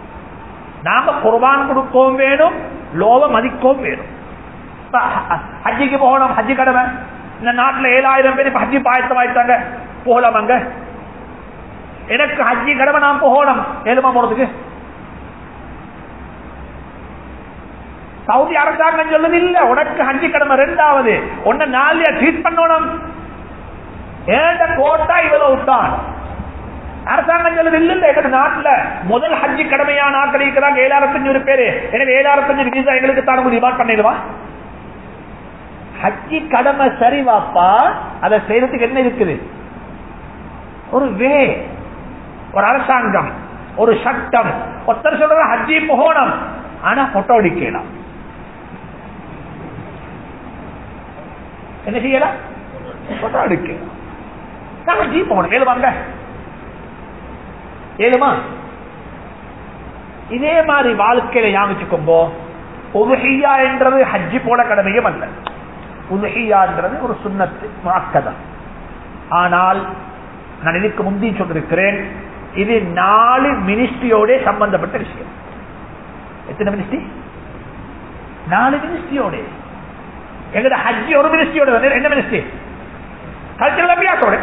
நாங்க குர்பான் கொடுக்கவும் வேணும் லோவை மதிக்கவும் வேணும் ஹஜ்ஜிக்கு போகணும் ஹஜ்ஜி கடமை இந்த நாட்டுல ஏழாயிரம் பேர் இப்ப ஹஜ்ஜி பாயத்தம் ஆயிட்டாங்க போகலாம் அங்க எனக்கு ஹஜ்ஜி கடமை நான் போகணும் ஏழுமா போறதுக்கு சவுதி அரசாங்கம் சொல்லுது இல்ல உனக்கு ஹஜ்ஜி கடமை ரெண்டாவது உன்ன நாளைய ட்ரீட் பண்ணணும் ஏண்ட கோட்டா இவ்வளவு தான் அரசாங்கம் சொல்லுது இல்ல இல்ல எங்க நாட்டுல முதல் ஹஜ்ஜி கடமையான ஆட்கள் இருக்கிறாங்க ஏழாயிரத்தி அஞ்சூறு பேரு எனவே ஏழாயிரத்தி அஞ்சு வீசா எங்களுக்கு தான் ரிமார்ட் பண்ணிடுவா ஹஜ்ஜி கடமை சரி வாப்பா அதை செய்யறதுக்கு என்ன இருக்குது ஒரு வே ஒரு அரசாங்கம் ஒரு சட்டம் ஒருத்தர் சொல்ற ஹஜ்ஜி போகணும் ஆனா போட்டோ அடிக்கலாம் என்ன செய்யலாம் போட்டோ அடிக்கலாம் ஹஜ்ஜி போகணும் ஏழு வாங்க ஏழுமா இதே மாதிரி வாழ்க்கையில யாமிச்சுக்கோம்போ உதுஹியா என்றது ஹஜ்ஜி போல கடமையும் அல்ல உதுஹியான்றது ஒரு சுண்ணத்து மாக்கதான் ஆனால் நான் இதுக்கு முந்தி சொல்லிருக்கிறேன் இது நாலு மினிஸ்ட்ரியோட சம்பந்தப்பட்ட விஷயம் எத்தனை மினிஸ்ட்ரி நாலு மினிஸ்ட்ரியோட எங்கட ஹஜ்ஜி ஒரு மினிஸ்ட்ரியோட வந்து என்ன மினிஸ்ட்ரி கல்ச்சரல் அபியாசோட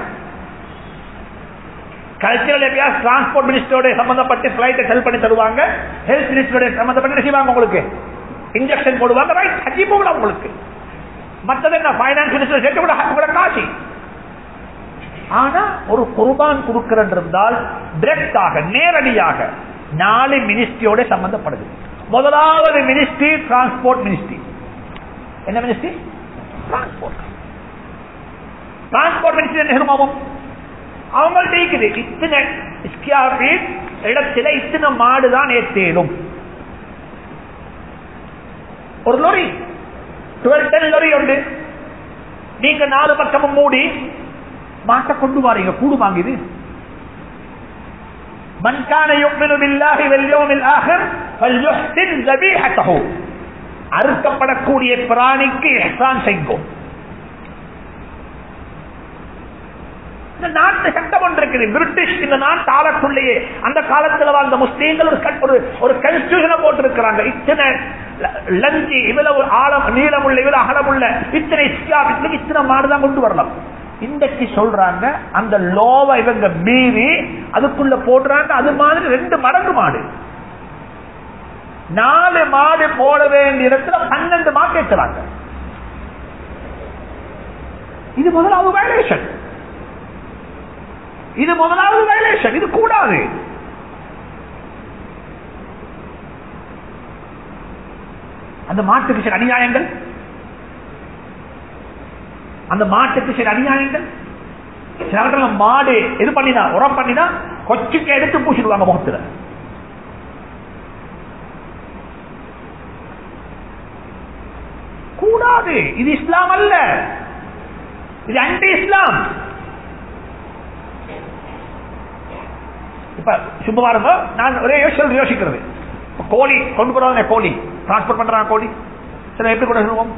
கல்ச்சரல் அபியாஸ் டிரான்ஸ்போர்ட் மினிஸ்டரோட சம்பந்தப்பட்டு பிளைட்டை செல் பண்ணி தருவாங்க ஹெல்த் மினிஸ்டரோட சம்பந்தப்பட்டு செய்வாங்க உங்களுக்கு இன்ஜெக்ஷன் போடுவாங்க ரைட் ஹஜ்ஜி போகலாம் உங்களுக்கு மற்றது என்ன பைனான்ஸ் மினிஸ்டர் சேர்த்து கூட உங்களோட காசி ஆனா ஒரு குர்பான் கொடுக்கிறன் இருந்தால் டிரெக்டாக நேரடியாக நாலு மினிஸ்ட்ரியோட சம்பந்தப்படுது முதலாவது மினிஸ்ட்ரி டிரான்ஸ்போர்ட் மினிஸ்ட்ரி என்ன மினிஸ்ட்ரி டிரான்ஸ்போர்ட் டிரான்ஸ்போர்ட் மினிஸ்ட்ரி என்ன நிர்மாவும் அவங்கள்ட்ட இருக்குது இத்தனை ஸ்கியார் ஃபீட் இடத்துல இத்தனை மாடு தான் ஏற்றேனும் ஒரு லொரி டுவெல் டென் லொரி உண்டு நீங்க நாலு பக்கமும் மூடி மாட்ட கொண்டு வாரீங்க கூடு வாங்குது மன்கான யுக்மினு பில்லாஹி வல் யௌமில் ஆஹிர் ஃபல்யுஹ்சின் ذبيحته அறுக்கப்படக்கூடிய பிராணிக்கு இஹ்சான் செய்யும் இந்த நாட்டு சட்டம் ஒன்று இருக்குது பிரிட்டிஷ் இந்த நாட்டு ஆளக்குள்ளேயே அந்த காலத்தில் வாழ்ந்த முஸ்லீம்கள் ஒரு கட்- ஒரு ஒரு கன்ஸ்டியூஷனை போட்டிருக்கிறாங்க இத்தனை லஞ்சி இவ்வளவு ஆழம் நீளமுள்ள இவ்வளவு அகலமுள்ள இத்தனை இஸ்லாம் இத்தனை இத்தனை மாடுதான் கொண்டு வரலாம் இன்றைக்கு சொல்றாங்க அந்த லோவை இவங்க மீறி அதுக்குள்ள போடுறாங்க அது மாதிரி ரெண்டு மடங்கு மாடு நாலு மாடு போட வேண்டிய இடத்துல பன்னெண்டு மாடு கேட்கிறாங்க இது முதலாவது வயலேஷன் இது முதலாவது வயலேஷன் இது கூடாது அந்த மாட்டுக்கு சில அநியாயங்கள் அந்த மாட்டுக்கு சில அநியாயங்கள் சில இடத்துல மாடு இது பண்ணினா உரம் பண்ணினா கொச்சுக்கு எடுத்து பூசிடுவாங்க முகத்துல கூடாது இது இஸ்லாம் அல்ல இது அண்டி இஸ்லாம் இப்ப சும்மா பாருங்க நான் ஒரே யோசிச்சு யோசிக்கிறது இப்ப கோழி கொண்டு போறாங்க கோழி டிரான்ஸ்போர்ட் பண்றாங்க கோழி சில எப்படி கூட சொல்லுவோம்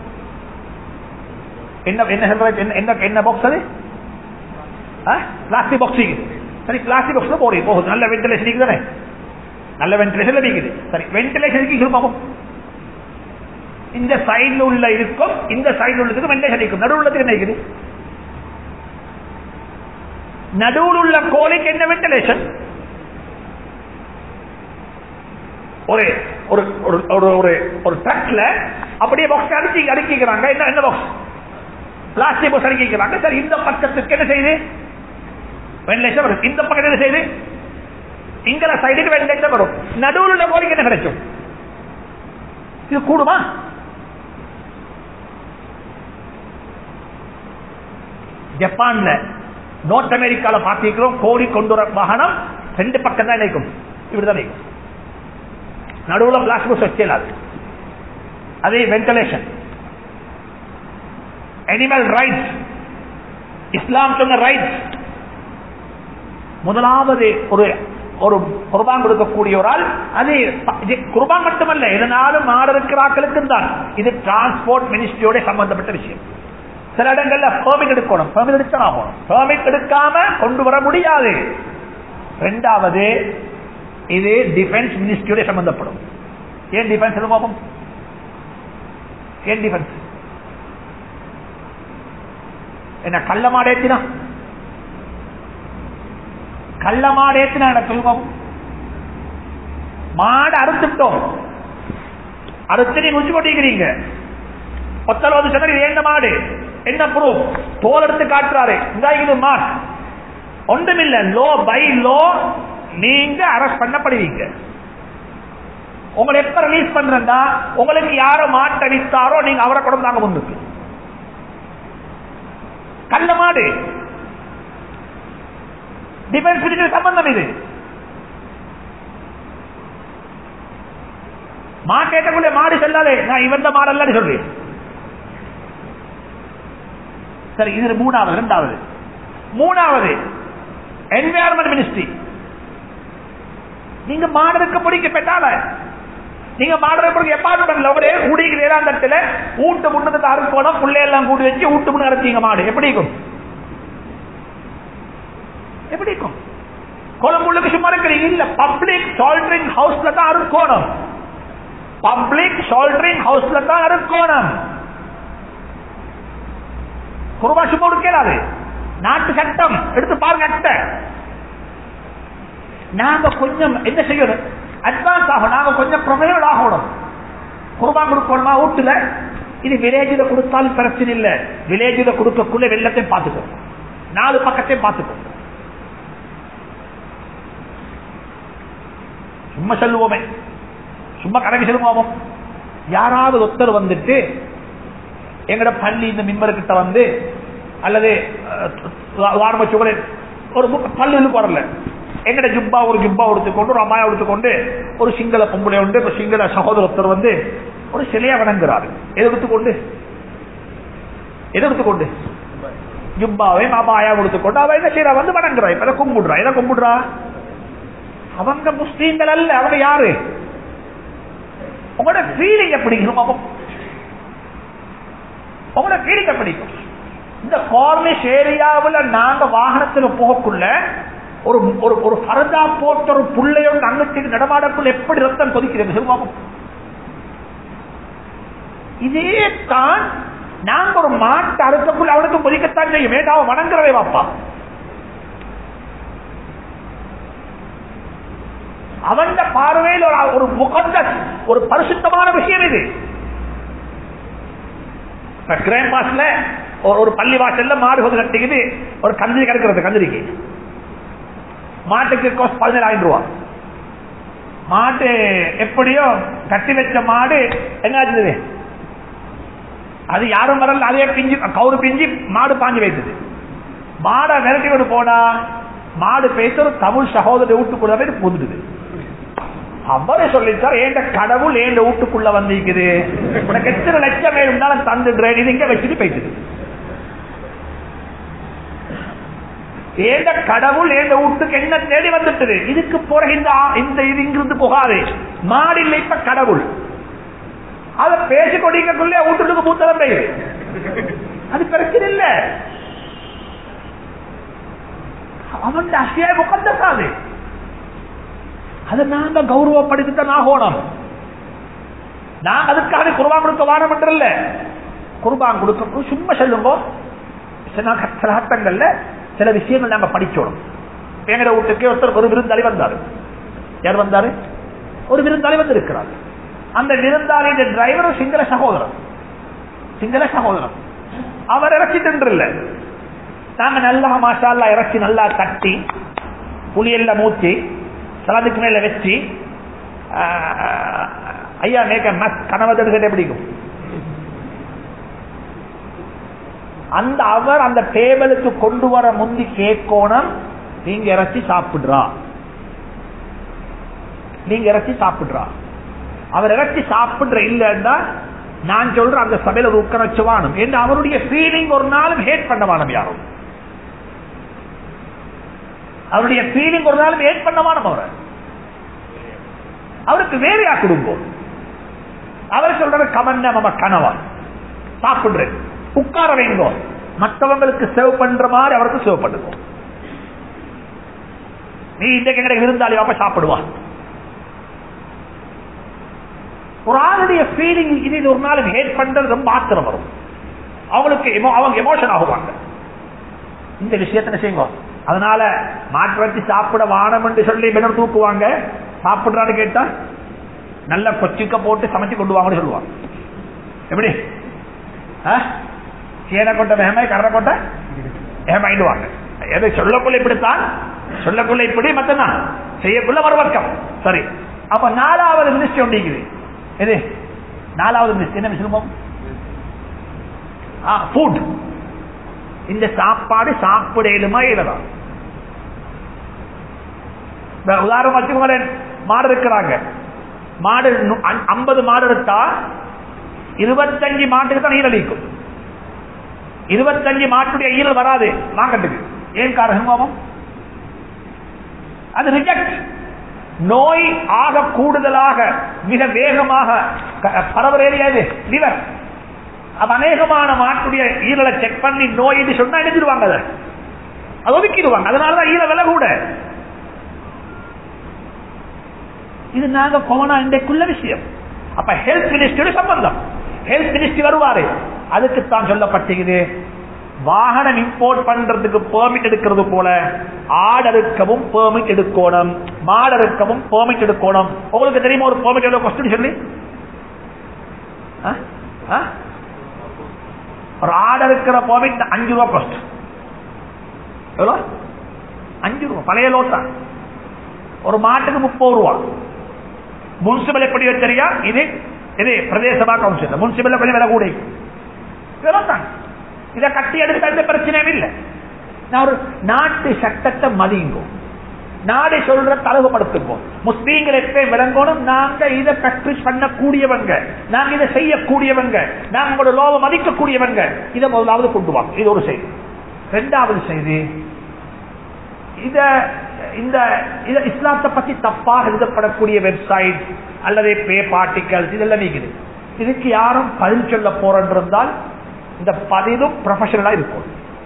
என்ன என்ன சொல்றது என்ன என்ன என்ன பாக்ஸ் அது பிளாஸ்டிக் பாக்ஸ் சரி பிளாஸ்டிக் பாக்ஸ் போறீங்க போகுது நல்ல வென்டிலேஷன் இருக்குது தானே நல்ல வென்டிலேஷன் இருக்குது சரி வென்டிலேஷன் இருக்கும் இந்த சைடுல உள்ள இருக்கும் இந்த சைடுல உள்ளதுக்கு வென்டிலேஷன் இருக்கும் நடுவுல உள்ளதுக்கு என்ன இருக்குது நடுவில் உள்ள கோழிக்கு என்ன வென்டிலேஷன் ஒரு ஒரு ஒரு ஒரு ஒரு ஒரு ட்ரக்ல அப்படியே பாக்ஸ் அடிச்சு அடுக்கிக்கிறாங்க என்ன என்ன பாக்ஸ் பிளாஸ்டிக் பாக்ஸ் அடுக்கிக்கிறாங்க சரி இந்த பக்கத்துக்கு என்ன செய்யுது வெண்டிலேஷன் வரும் இந்த பக்கம் என்ன செய்யுது இங்கல சைடுக்கு வெண்டிலேஷன் வரும் நடுவில் உள்ள கோழிக்கு என்ன கிடைக்கும் இது கூடுமா ஜப்பான்ல நோர்த் அமெரிக்கால பாத்திருக்கிறோம் கோழி கொண்டு வர வாகனம் ரெண்டு பக்கம் தான் நினைக்கும் இப்படிதான் நினைக்கும் நடுவுல பிளாஸ்ட் பாக்ஸ் வச்சிடலாது அதே வென்டிலேஷன் அனிமல் ரைட்ஸ் இஸ்லாம் சொன்ன ரைட்ஸ் முதலாவது ஒரு ஒரு குர்பான் கொடுக்கக்கூடிய ஒரு ஆள் அது இது குர்பான் மட்டுமல்ல இதனாலும் மாடு இருக்கிற ஆட்களுக்கும் தான் இது டிரான்ஸ்போர்ட் மினிஸ்ட்ரியோட சம்பந்தப்பட்ட விஷயம் சில இடங்கள்ல பெர்மிட் எடுக்கணும் பெர்மிட் எடுத்தான் ஆகணும் பெர்மிட் எடுக்காம கொண்டு வர முடியாது ரெண்டாவது இது டிஃபென்ஸ் மினிஸ்ட்ரியோட சம்பந்தப்படும் ஏன் டிஃபென்ஸ் பாப்போம் ஏன் டிஃபென்ஸ் என்ன கள்ள மாடு ஏத்தினா கள்ள மாடு ஏத்தினா என்ன சொல்லுவோம் மாடு அறுத்துட்டோம் அறுத்து நீங்க உச்சி கொட்டிக்கிறீங்க ஒத்தல் வந்து சொன்னார் இது என்ன மாடு என்ன ப்ரூஃப் தோல் எடுத்து காட்டுறாரு இந்த இது மாட் ஒன்றுமில்ல லோ பை லோ நீங்க அரெஸ்ட் பண்ணப்படுவீங்க உங்களை எப்ப ரிலீஸ் பண்றா உங்களுக்கு யார மாட்டடித்தாரோ நீங்க அவரை கொடுத்தாங்க முன்னுக்கு கள்ள மாடு டிஃபென்ஸ் பிடிக்கிற சம்பந்தம் இது மாட்டேற்றக்குள்ளே மாடு செல்லாதே நான் இவந்த மாடல்ல சொல்றேன் சரி இது மூணாவது இரண்டாவது மூணாவது என்வாயர்மெண்ட் மினிஸ்ட்ரி நீங்க மாடலுக்கு பிடிக்க பெற்றால நீங்க மாடலுக்கு எப்பார்ட்மெண்ட்ல ஒரு குடிக்கு வேளாந்தத்துல ஊட்டு முன்னதுக்கு அறுக்கணும் புள்ளை எல்லாம் கூட்டி வச்சு ஊட்டு முன்னு அரைச்சிங்க மாடு எப்படி இருக்கும் எப்படி இருக்கும் கொழம்புள்ளுக்கு சும்மா இருக்கிறீங்க இல்ல பப்ளிக் ஷால்டரிங் ஹவுஸ்ல தான் அறுக்கணும் பப்ளிக் ஷால்டரிங் ஹவுஸ்ல தான் அறுக்கணும் குருபா சும்மா கொடுக்கலாது நாட்டு சட்டம் எடுத்து பாருங்க அட்டை நாங்க கொஞ்சம் என்ன செய்யணும் அட்வான்ஸ் ஆகும் நாங்க கொஞ்சம் ப்ரொஃபஷனல் ஆகணும் குருபா கொடுக்கணுமா வீட்டுல இது வில்லேஜில் கொடுத்தாலும் பிரச்சனை இல்லை வில்லேஜில் கொடுக்கக்குள்ள வெள்ளத்தையும் பார்த்துக்கோ நாலு பக்கத்தையும் பார்த்துக்கோ சும்மா சொல்லுவோமே சும்மா கணக்கு சொல்லுவோமோ யாராவது ஒருத்தர் வந்துட்டு எங்கட பள்ளி இந்த மிம்பர்கிட்ட வந்து அல்லது வாரம சுவரே ஒரு பள்ளிகளுக்கு வரல எங்கட ஜுப்பா ஒரு ஜுப்பா எடுத்துக்கொண்டு ஒரு அம்மாயா எடுத்துக்கொண்டு ஒரு சிங்கள பொம்பளை உண்டு இப்ப சிங்கள சகோதரத்தர் வந்து ஒரு சிலையா வணங்குறாரு எதை எடுத்துக்கொண்டு எதை எடுத்துக்கொண்டு ஜுப்பாவை மாபாயா எடுத்துக்கொண்டு அவ என்ன செய்யறா வந்து வணங்குறா இப்ப கும்பிடுறா எதை கும்பிடுறா அவங்க முஸ்லீம்கள் அல்ல அவங்க யாரு உங்களோட ஃபீலிங் எப்படி இருக்கும் உங்களோட ஃபீலிங் எப்படி இந்த கார்னிஷ் ஏரியாவில் நாங்க வாகனத்துல போகக்குள்ள ஒரு ஒரு ஒரு பரதா போட்ட ஒரு புள்ளையோட அங்கத்துக்கு நடமாடக்குள்ள எப்படி ரத்தம் கொதிக்கிறது சிறுபாபம் இதே தான் நாங்க ஒரு மாட்டு அறுக்கக்குள்ள அவனுக்கு கொதிக்கத்தான் செய்யும் ஏதாவது வணங்குறவே வாப்பா அவன் பார்வையில் ஒரு முகந்த ஒரு பரிசுத்தமான விஷயம் இது கிராண்ட் பாஸ்ல ஒரு பள்ளி வாசல்ல மாடு வந்து கட்டிக்குது ஒரு கந்திரி கிடக்கிறது கந்திரிக்கு மாட்டுக்கு கோஸ்ட் பதினேழாயிரம் ரூபா மாட்டு எப்படியோ கட்டி வச்ச மாடு என்ன ஆச்சுது அது யாரும் வரல அதே பிஞ்சு கவுரு பிஞ்சு மாடு பாஞ்சு வைத்தது மாடை விரட்டி கொண்டு போனா மாடு பேச ஒரு தமிழ் சகோதர வீட்டுக்குள்ள போய் புதுடுது அவரே சொல்லிச்சார் ஏண்ட கடவுள் ஏண்ட வீட்டுக்குள்ள வந்திருக்குது உனக்கு எத்தனை லட்சம் வேணும்னாலும் தந்துடுறேன் இது இங்க வச்சுட்டு போயிட்டு ஏண்ட கடவுள் ஏண்ட வீட்டுக்கு என்ன தேடி வந்துட்டது இதுக்கு பிறகு இந்த இந்த இது இங்கிருந்து போகாது மாடு இல்லை இப்ப கடவுள் அத பேசி கொடிக்கக்குள்ளே வீட்டுக்கு மூத்தவன் பெய்யுது அது பிரச்சனை இல்ல அவன் அசியாய முகந்தசாது அதை நாங்க கௌரவப்படுத்தித்தான் ஆகணும் நாங்க அதுக்காக குருபான் கொடுக்க வாரம் இல்ல குருபான் கொடுக்க சும்மா சொல்லுங்க சில கட்டங்கள்ல சில விஷயங்கள் நாங்க படிச்சோம் எங்கட வீட்டுக்கு ஒருத்தர் ஒரு விருந்தாளி வந்தாரு யார் வந்தாரு ஒரு விருந்தாளி வந்து இருக்கிறார் அந்த விருந்தாளியின் டிரைவர் சிங்கள சகோதரன் சிங்கள சகோதரன் அவர் இறச்சி தின்றில்ல நாங்க நல்லா மாஷால்லா இறச்சி நல்லா தட்டி புளியெல்லாம் மூச்சி சலதுக்கு மேல வச்சு ஐயா மேக்க மஸ் கனவதடு கேட்ட பிடிக்கும் அந்த அவர் அந்த டேபிளுக்கு கொண்டு வர முந்தி கேட்கணும் நீங்க இறச்சி சாப்பிடுறா நீங்க இறச்சி சாப்பிடுறா அவர் இறச்சி சாப்பிடுற இல்லைன்னா நான் சொல்றேன் அந்த சபையில ஒரு உட்கார வச்சுவானும் என்று அவருடைய ஃபீலிங் ஒரு நாளும் ஹேட் பண்ண வானம் யாரும் அவருடைய ஃபீலிங் ஒரு நாளும் ஹேட் பண்ண வானம் அவரை அவருக்கு வேறையா குடும்பம் அவர் சொல்றது கமன்ன மம கனவா சாப்பிடுறேன் உட்கார வைங்கோ மற்றவங்களுக்கு சேவ் பண்ற மாதிரி அவருக்கு சேவ் பண்ணுங்க நீ இன்றைக்கு எங்க விருந்தாளி வாப்ப சாப்பிடுவான் ஒரு ஆளுடைய ஃபீலிங் இது ஒரு நாள் ஹேட் பண்றது ரொம்ப ஆத்திரம் வரும் அவங்களுக்கு அவங்க எமோஷன் ஆகுவாங்க இந்த விஷயத்தை செய்யுங்க அதனால மாற்று வச்சு சாப்பிட வானம் என்று சொல்லி பின்னர் தூக்குவாங்க சாப்பிடுறான்னு கேட்டா நல்ல கொச்சிக்க போட்டு சமைச்சு கொண்டு வாங்கன்னு சொல்லுவாங்க எப்படி சீன கொண்ட மெஹமாய் கடலை கொண்ட ஏமாயிடுவாங்க எதை சொல்லக்குள்ள இப்படித்தான் சொல்லக்குள்ள இப்படி மத்ததான் செய்யக்குள்ள மறுபக்கம் சரி அப்ப நாலாவது மினிஸ்ட்ரி ஒன்றிக்குது எது நாலாவது மினிஸ்ட்ரி என்ன சொல்லுவோம் ஃபுட் இந்த சாப்பாடு சாப்பிடலுமா இல்லதான் உதாரணம் வச்சுக்கோங்க மாடு இருக்கிறாங்க மாடு ஐம்பது மாடு எடுத்தா இருபத்தஞ்சு மாட்டுக்கு தான் ஈரலிக்கும் இருபத்தஞ்சு மாட்டுடைய ஈரல் வராது மார்க்கெட்டுக்கு ஏன் காரணம் அது ரிஜெக்ட் நோய் ஆக கூடுதலாக மிக வேகமாக க- பரவுற ஏரியா இது லிவர் அப்ப அநேகமான மாட்டுடைய ஈரலை செக் பண்ணி நோய் என்று சொன்னா எழுதிடுவாங்க அதை அது ஒதுக்கிடுவாங்க அதனாலதான் ஈர விலை கூட இது நாங்க கொமனா இன்றைக்குள்ள விஷயம் அப்ப ஹெல்த் மினிஸ்டரி சம்பந்தம் ஹெல்த் மினிஸ்ட்ரி வருவாரு அதுக்கு தான் சொல்லப்பட்டிருக்குது வாகனம் இம்போர்ட் பண்றதுக்கு பெர்மிட் எடுக்கிறது போல ஆடறுக்கவும் பெர்மிட் எடுக்கணும் மாடறுக்கவும் பெர்மிட் எடுக்கணும் உங்களுக்கு தெரியுமா ஒரு பெர்மிட் எவ்வளவு கொஸ்டின் சொல்லி ஆ? ஆ? ஒரு ஆர்டர் இருக்கிற பெர்மிட் அஞ்சு ரூபா காஸ்ட் எவ்வளோ அஞ்சு ரூபா பழைய லோட்டா ஒரு மாட்டுக்கு முப்பது ரூபா முன்சிபல் எப்படி தெரியா இது இது பிரதேசமா கவுன்சில் முன்சிபல் கொஞ்சம் விலை கூட இதெல்லாம் தான் இதை கட்டி எடுத்த எந்த பிரச்சனையும் இல்லை நான் ஒரு நாட்டு சட்டத்தை மதியுங்கோ நாடு சொல்ற தளவுபடுத்துங்க முஸ்லீம்கள் எப்பயும் விளங்கணும் நாங்க இதை பிராக்டிஸ் பண்ணக்கூடியவங்க நாங்க இதை செய்யக்கூடியவங்க நாங்க உங்களோட லோவை மதிக்கக்கூடியவங்க இதை முதலாவது கொண்டு வாங்க இது ஒரு செய்தி ரெண்டாவது செய்தி இத இந்த இத இஸ்லாத்தை பத்தி தப்பாக எழுதப்படக்கூடிய வெப்சைட் அல்லது பே பார்ட்டிகல்ஸ் இதெல்லாம் நீக்குது இதுக்கு யாரும் பதில் சொல்ல போறன்றிருந்தால் இந்த பதிலும் ப்ரொஃபஷனலா இருக்கும்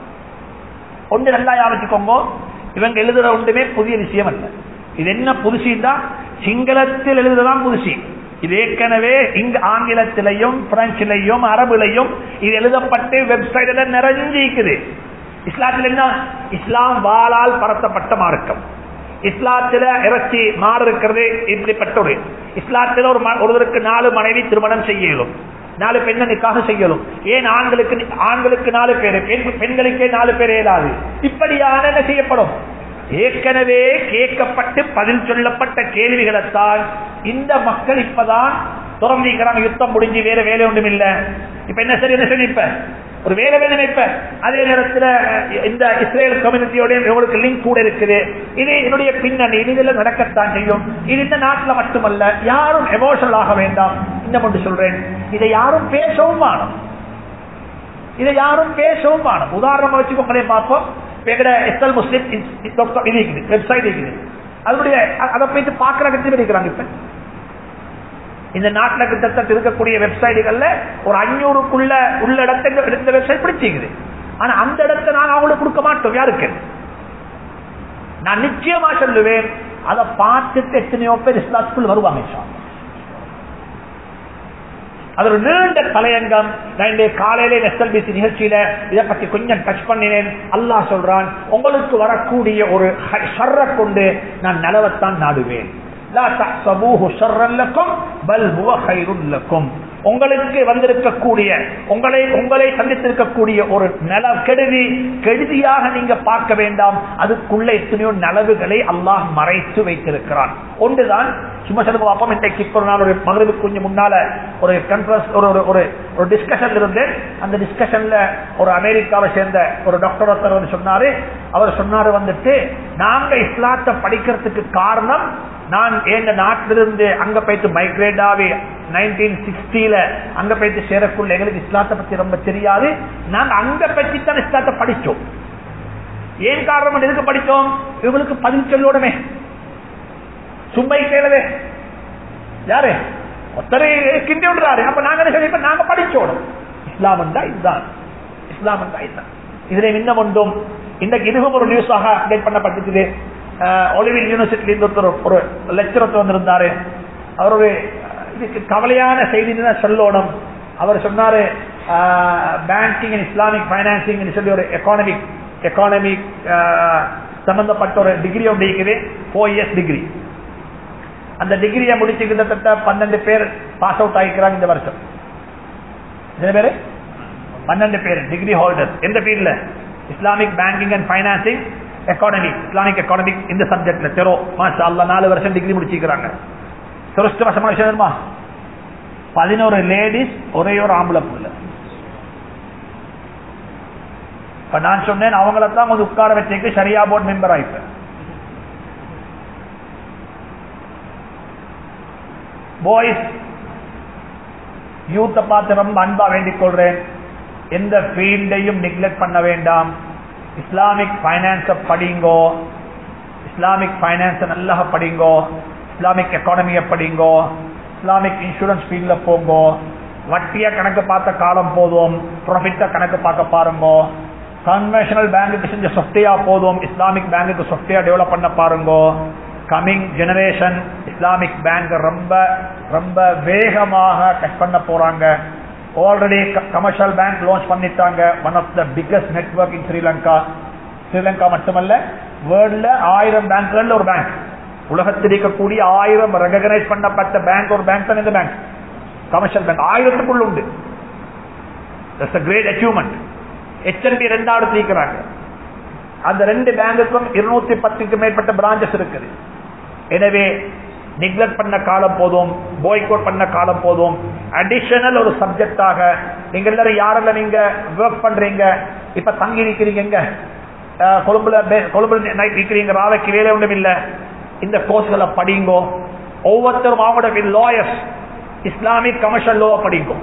ஒன்று நல்லா யாவச்சுக்கோங்க இவங்க எழுதுற ஒன்றுமே புதிய விஷயம் அல்ல இது என்ன புதுசின்னா சிங்களத்தில் எழுதுதான் புதுசி இது ஏற்கனவே இங்கு ஆங்கிலத்திலையும் பிரெஞ்சிலையும் அரபுலையும் இது எழுதப்பட்டு வெப்சைட்ல நிறைஞ்சிக்குது இஸ்லாத்தில் என்ன இஸ்லாம் வாளால் பரத்தப்பட்ட மார்க்கம் இஸ்லாத்தில இறைச்சி மாறு இருக்கிறது இப்படிப்பட்ட ஒரு இஸ்லாத்தில ஒரு ம- ஒருவருக்கு நாலு மனைவி திருமணம் செய்ய இயலும் நாலு பெண்ணை நிக்காக செய்யலும் ஏன் ஆண்களுக்கு நி- ஆண்களுக்கு நாலு பேரு பெண் பெண்களுக்கே நாலு பேர் இயலாது இப்படியான என்ன செய்யப்படும் ஏற்கனவே கேட்கப்பட்டு பதில் சொல்லப்பட்ட கேள்விகளைத்தான் இந்த மக்கள் இப்பதான் திறந்திருக்கிறாங்க யுத்தம் முடிஞ்சு வேற வேலை ஒன்றும் இல்ல இப்ப என்ன சரி என்ன சரி இப்ப ஒரு வேலை வேணும் இப்ப அதே நேரத்தில் இந்த இஸ்ரேல் கம்யூனிட்டியோட உங்களுக்கு லிங்க் கூட இருக்குது இது என்னுடைய பின்னணி இது இதெல்லாம் நடக்கத்தான் செய்யும் இது இந்த நாட்டில் மட்டுமல்ல யாரும் எமோஷனல் ஆக வேண்டாம் இன்னும் ஒன்று சொல்றேன் இதை யாரும் பேசவும் வேணும் இதை யாரும் பேசவும் வேணும் உதாரணமா வச்சுக்கோங்களே பார்ப்போம் எங்கட எஸ்எல் முஸ்லிம் டாக்டர் இது இருக்குது வெப்சைட் இருக்குது அதனுடைய அ- அதை போயிட்டு பார்க்கற கட்டி இருக்கிறாங்க இப்ப இந்த நாட்டில் கிட்டத்தட்ட இருக்கக்கூடிய வெப்சைட்டுகள்ல ஒரு அஞ்சூறுக்குள்ள உள்ள இடத்தை இந்த- இந்த வெப்சைட் பிடிச்சிக்குது ஆனா அந்த இடத்தை நாங்க அவங்களுக்கு கொடுக்க மாட்டோம் யாருக்கு நான் நிச்சயமா சொல்லுவேன் அதை பார்த்துட்டு எத்தனையோ பேர் இஸ்லாத்துக்குள் வருவாங்க இன்ஷா அல்லாஹ். அது ஒரு நீண்ட தலையங்கம் நான் இன்றைய காலையில எஸ்எல்பிசி நிகழ்ச்சியில இதை பத்தி கொஞ்சம் டச் பண்ணினேன் அல்லாஹ் சொல்றான் உங்களுக்கு வரக்கூடிய ஒரு ஹ- ஷர்ரை கொண்டு நான் நலவத்தான் நாடுவேன் லா தஹ்சபூஹு ஷர்ரன் லக்கும் பல் ஹுவ கைருன் லக்கும் உங்களுக்கு வந்திருக்கக்கூடிய உங்களை உங்களை சந்தித்திருக்கக்கூடிய ஒரு நல கெடுதி கெடுதியாக நீங்க பார்க்க வேண்டாம் அதுக்குள்ள எத்தனையோ நலவுகளை அல்லாஹ் மறைத்து வைத்திருக்கிறான் ஒன்றுதான் சும்மா சொல்லுங்க பார்ப்போம் இன்றைக்கு இப்போ நான் ஒரு மகளிருக்கு கொஞ்சம் முன்னால ஒரு கன்ஃபரன்ஸ் ஒரு ஒரு ஒரு ஒரு டிஸ்கஷன் இருந்து அந்த டிஸ்கஷன்ல ஒரு அமெரிக்காவை சேர்ந்த ஒரு டாக்டர் ஒருத்தர் வந்து சொன்னாரு அவர் சொன்னாரு வந்துட்டு நாங்க இஸ்லாத்தை படிக்கிறதுக்கு காரணம் நான் எங்க நாட்டிலிருந்து அங்க போயிட்டு மைக்ரேட் ஆகி நைன்டீன் சிக்ஸ்டில அங்க போயிட்டு சேரக்குள்ள எங்களுக்கு இஸ்லாத்தை பத்தி ரொம்ப தெரியாது நாங்க அங்க பற்றி தான் இஸ்லாத்தை படிச்சோம் ஏன் காரணம் எதுக்கு படிச்சோம் இவங்களுக்கு பதில் சொல்லோடமே சும்மை கேளவே யாரு ஒருத்தரை கிண்டி விடுறாரு அப்ப நாங்க என்ன சொல்லி இப்ப நாங்க படிச்சோடும் இஸ்லாம் தான் இதுதான் இஸ்லாம் தான் இதுதான் இதுல இன்னும் ஒன்றும் இன்னைக்கு இதுவும் ஒரு நியூஸாக அப்டேட் பண்ணப்பட்டிருக்குது ஒலிவில் யூனிவர்சிட்டில இருந்து ஒருத்தர் ஒரு லெக்சர் ஒருத்தர் வந்திருந்தாரு அவர் ஒரு இதுக்கு கவலையான செய்தின்னு தான் சொல்லணும் அவர் சொன்னாரு பேங்கிங் அண்ட் இஸ்லாமிக் பைனான்சிங் சொல்லி ஒரு எக்கானமிக் எக்கானமிக் சம்பந்தப்பட்ட ஒரு டிகிரி ஒன்று இருக்குது ஃபோர் இயர்ஸ் டிகிரி அந்த டிகிரியை முடிச்சு கிட்டத்தட்ட பன்னெண்டு பேர் பாஸ் அவுட் ஆகிக்கிறாங்க இந்த வருஷம் எத்தனை பேரு பன்னெண்டு பேர் டிகிரி ஹோல்டர் எந்த ஃபீல்ட்ல Islamic banking and financing economic Islamic economic இந்த சப்ஜெக்ட்ல தெரோ மாஷா அல்லா நாலு வருஷம் டிகிரி முடிச்சிருக்கிறாங்க துரஷ்டவசமான விஷயம் தெரியுமா பதினோரு லேடிஸ் ஒரே ஒரு ஆம்பளை புள்ள இப்ப நான் சொன்னேன் அவங்கள தான் கொஞ்சம் உட்கார வச்சுக்கு சரியா போர்ட் மெம்பர் ஆயிப்பேன் பாய்ஸ் யூத்தை பார்த்து ரொம்ப அன்பா வேண்டிக் கொள்றேன் எந்த ஃபீல்டையும் நெக்லெக்ட் பண்ண வேண்டாம் இஸ்லாமிக் பைனான்ஸ படிங்கோ இஸ்லாமிக் பைனான்ஸ நல்லா படிங்கோ இஸ்லாமிக் எக்கானமியை படிங்கோ இஸ்லாமிக் இன்சூரன்ஸ் ஃபீல்ட்ல போங்கோ வட்டிய கணக்கு பார்த்த காலம் போதும் ப்ராஃபிட்ட கணக்கு பார்க்க பாருங்கோ கன்வென்ஷனல் பேங்குக்கு செஞ்ச சொஃப்டியா போதும் இஸ்லாமிக் பேங்குக்கு சொஃப்டியா டெவலப் பண்ண பாருங்கோ கமிங் ஜெனரேஷன் இஸ்லாமிக் பேங்க் ரொம்ப ரொம்ப வேகமாக கட் பண்ண போறாங்க ஆல்ரெடி கமர்ஷியல் பேங்க் லான்ச் பண்ணிட்டாங்க one of the biggest network in Sri Lanka Sri Lanka மட்டுமல்ல வேர்ல்ட்ல ஆயிரம் பேங்க்கள் ஒரு பேங்க் உலகத்தில் இருக்கக்கூடிய ஆயிரம் ரெகனைஸ் பண்ணப்பட்ட பேங்க் ஒரு பேங்க் தான் இந்த பேங்க் கமர்ஷியல் பேங்க் ஆயிரத்துக்குள்ள உண்டு கிரேட் அச்சீவ்மெண்ட் எச்என்பி ரெண்டாவது இருக்கிறாங்க அந்த ரெண்டு பேங்குக்கும் இருநூத்தி பத்துக்கு மேற்பட்ட பிரான்சஸ் இருக்குது எனவே நிக்லெக்ட் பண்ண காலம் போதும் பாய்கோட் பண்ண காலம் போதும் அடிஷனல் ஒரு சப்ஜெக்டாக நீங்க எல்லாரும் யாரெல்லாம் நீங்க ஒர்க் பண்றீங்க இப்ப தங்கி நிக்கிறீங்க எங்க அஹ், கொழும்புல பே- கொழும்புல நைட் நிக்கிறீங்க ராவைக்கு வேலை ஒன்றும் இல்ல இந்த கோர்ஸ்களை படிங்கோ ஒவ்வொருத்தரும் அவங்களோட லாயர்ஸ் இஸ்லாமிக் கமர்ஷியல் லோ படிங்கோ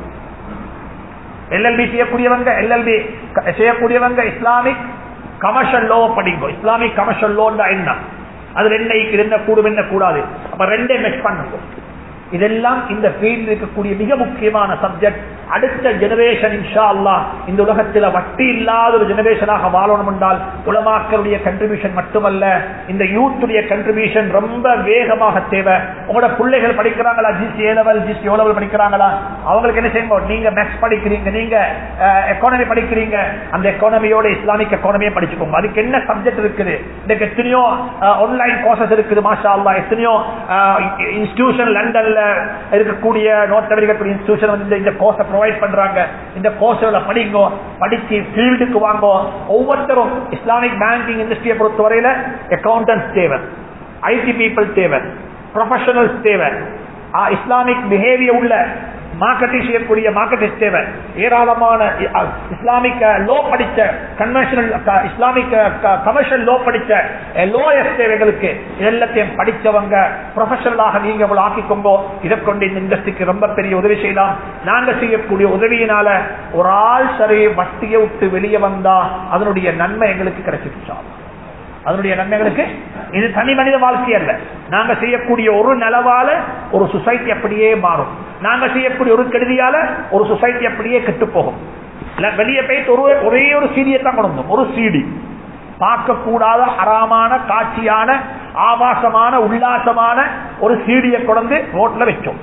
எல்எல்பி செய்யக்கூடியவங்க எல்எல்பி செய்யக்கூடியவங்க இஸ்லாமிக் கமர்ஷியல் லோ படிங்கோ இஸ்லாமிக் கமர்ஷியல் லோன்னா என்ன அது ரெண்டை என்ன கூடும் என்ன கூடாது அப்ப ரெண்டே மெச் பண்ணுங்க இதெல்லாம் இந்த ஃபீல்ட் இருக்கக்கூடிய மிக முக்கியமான சப்ஜெக்ட் அடுத்த ஜெனரேஷன் இன்ஷா அல்லாஹ் இந்த உலகத்தில் வட்டி இல்லாத ஒரு ஜெனரேஷனாக வாழணும் என்றால் உலமாக்களுடைய கண்ட்ரிபியூஷன் மட்டுமல்ல இந்த யூத்துடைய கண்ட்ரிபியூஷன் ரொம்ப வேகமாக தேவை உங்களோட பிள்ளைகள் படிக்கிறாங்களா GCE A level GCE O level படிக்கிறாங்களா அவங்களுக்கு என்ன செய்யுங்க நீங்க மேக்ஸ் படிக்கிறீங்க நீங்க எக்கானமி படிக்கிறீங்க அந்த எக்கானமியோட இஸ்லாமிக் எக்கானமியை படிச்சுக்கோங்க அதுக்கு என்ன சப்ஜெக்ட் இருக்குது இன்னைக்கு எத்தனையோ ஆன்லைன் கோர்சஸ் இருக்குது மாஷா அல்லா எத்தனையோ இன்ஸ்டிடியூஷன் லண்டன்ல இருக்கக்கூடிய நோர்த் அமெரிக்கா இன்ஸ்டிடியூஷன் வந்து இந்த கோர்ஸை ப்ரொவைட் பண்றாங்க இந்த கோர்ஸ்களை படிங்கோ படிச்சு ஃபீல்டுக்கு வாங்கோ ஒவ்வொருத்தரும் இஸ்லாமிக் பேங்கிங் இண்டஸ்ட்ரியை பொறுத்தவரையில அக்கௌண்டன்ஸ் தேவை ஐடி பீப்புள் தேவை ப்ரொஃபஷனல்ஸ் தேவை இஸ்லாமிக் பிஹேவியர் உள்ள மார்க்கெட்டிங் செய்யக்கூடிய மார்க்கெட்டிங் தேவை ஏராளமான இஸ்லாமிக் லோ படிச்ச கன்வென்ஷனல் இஸ்லாமிக் கமர்ஷியல் லோ படிச்ச லோயஸ் தேவைகளுக்கு எல்லாத்தையும் படிச்சவங்க ப்ரொஃபஷனலாக நீங்க இவ்வளவு ஆக்கிக்கோங்க இதை கொண்டு இந்த இண்டஸ்ட்ரிக்கு ரொம்ப பெரிய உதவி செய்யலாம் நாங்க செய்யக்கூடிய உதவியினால ஒரு ஆள் சரி வட்டியை விட்டு வெளியே வந்தா அதனுடைய நன்மை எங்களுக்கு கிடைச்சிருச்சா அதனுடைய நன்மைகளுக்கு இது தனி மனித வாழ்க்கை அல்ல நாங்க செய்யக்கூடிய ஒரு நலவால ஒரு சொசைட்டி அப்படியே மாறும் நாங்க செய்யக்கூடிய ஒரு கெடுதியால ஒரு சொசைட்டி அப்படியே கெட்டு போகும் வெளியே போயிட்டு ஒரு ஒரே ஒரு சீடியை தான் கொண்டு ஒரு சீடி பார்க்கக்கூடாத அறாமான காட்சியான ஆபாசமான உல்லாசமான ஒரு சீடியை கொண்டு ரோட்ல வச்சோம்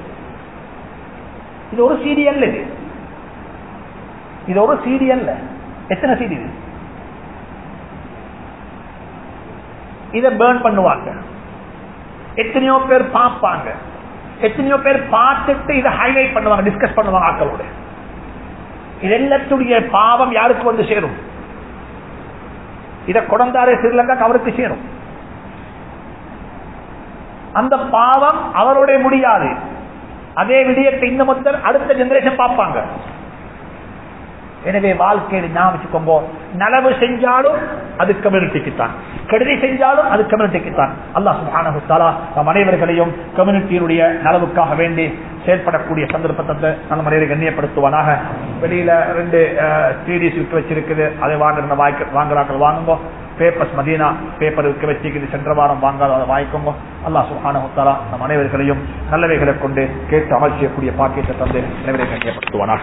இது ஒரு சீடி அல்ல இது இது ஒரு சீடி அல்ல எத்தனை சீடி இது இதை பேர்ன் பண்ணுவாங்க எத்தனையோ பேர் பார்ப்பாங்க எத்தனையோ பேர் பார்த்துட்டு இதை ஹைலைட் பண்ணுவாங்க டிஸ்கஸ் பண்ணுவாங்க ஆக்களோட இது எல்லாத்துடைய பாவம் யாருக்கு வந்து சேரும் இதை கொடந்தாரே ஸ்ரீலங்கா அவருக்கு சேரும் அந்த பாவம் அவருடைய முடியாது அதே விடயத்தை இந்த மொத்தம் அடுத்த ஜெனரேஷன் பார்ப்பாங்க எனவே வாழ்க்கையில் ஞாபகம் வச்சுக்கோங்க நலவு செஞ்சாலும் அது கம்யூனிட்டிக்கு தான் கெடுதி செஞ்சாலும் அது கம்யூனிட்டிக்கு தான் அல்லா சுபானு தாலா நம் அனைவர்களையும் கம்யூனிட்டியினுடைய நலவுக்காக வேண்டி செயல்படக்கூடிய சந்தர்ப்பத்தை நம்ம மனிதரை கண்ணியப்படுத்துவானாக வெளியில ரெண்டு சீடிஸ் விட்டு வச்சிருக்குது அதை வாங்குற வாய்க்க வாங்குறாக்கள் வாங்குங்க பேப்பர்ஸ் மதீனா பேப்பர் விற்க வச்சிருக்குது சென்ற வாரம் வாங்காத அதை வாங்கிக்கோங்க அல்லா சுஹான நம் அனைவர்களையும் நல்லவைகளை கொண்டு கேட்டு அமல் செய்யக்கூடிய பாக்கியத்தை தந்து அனைவரை கண்ணியப்படுத்துவானாக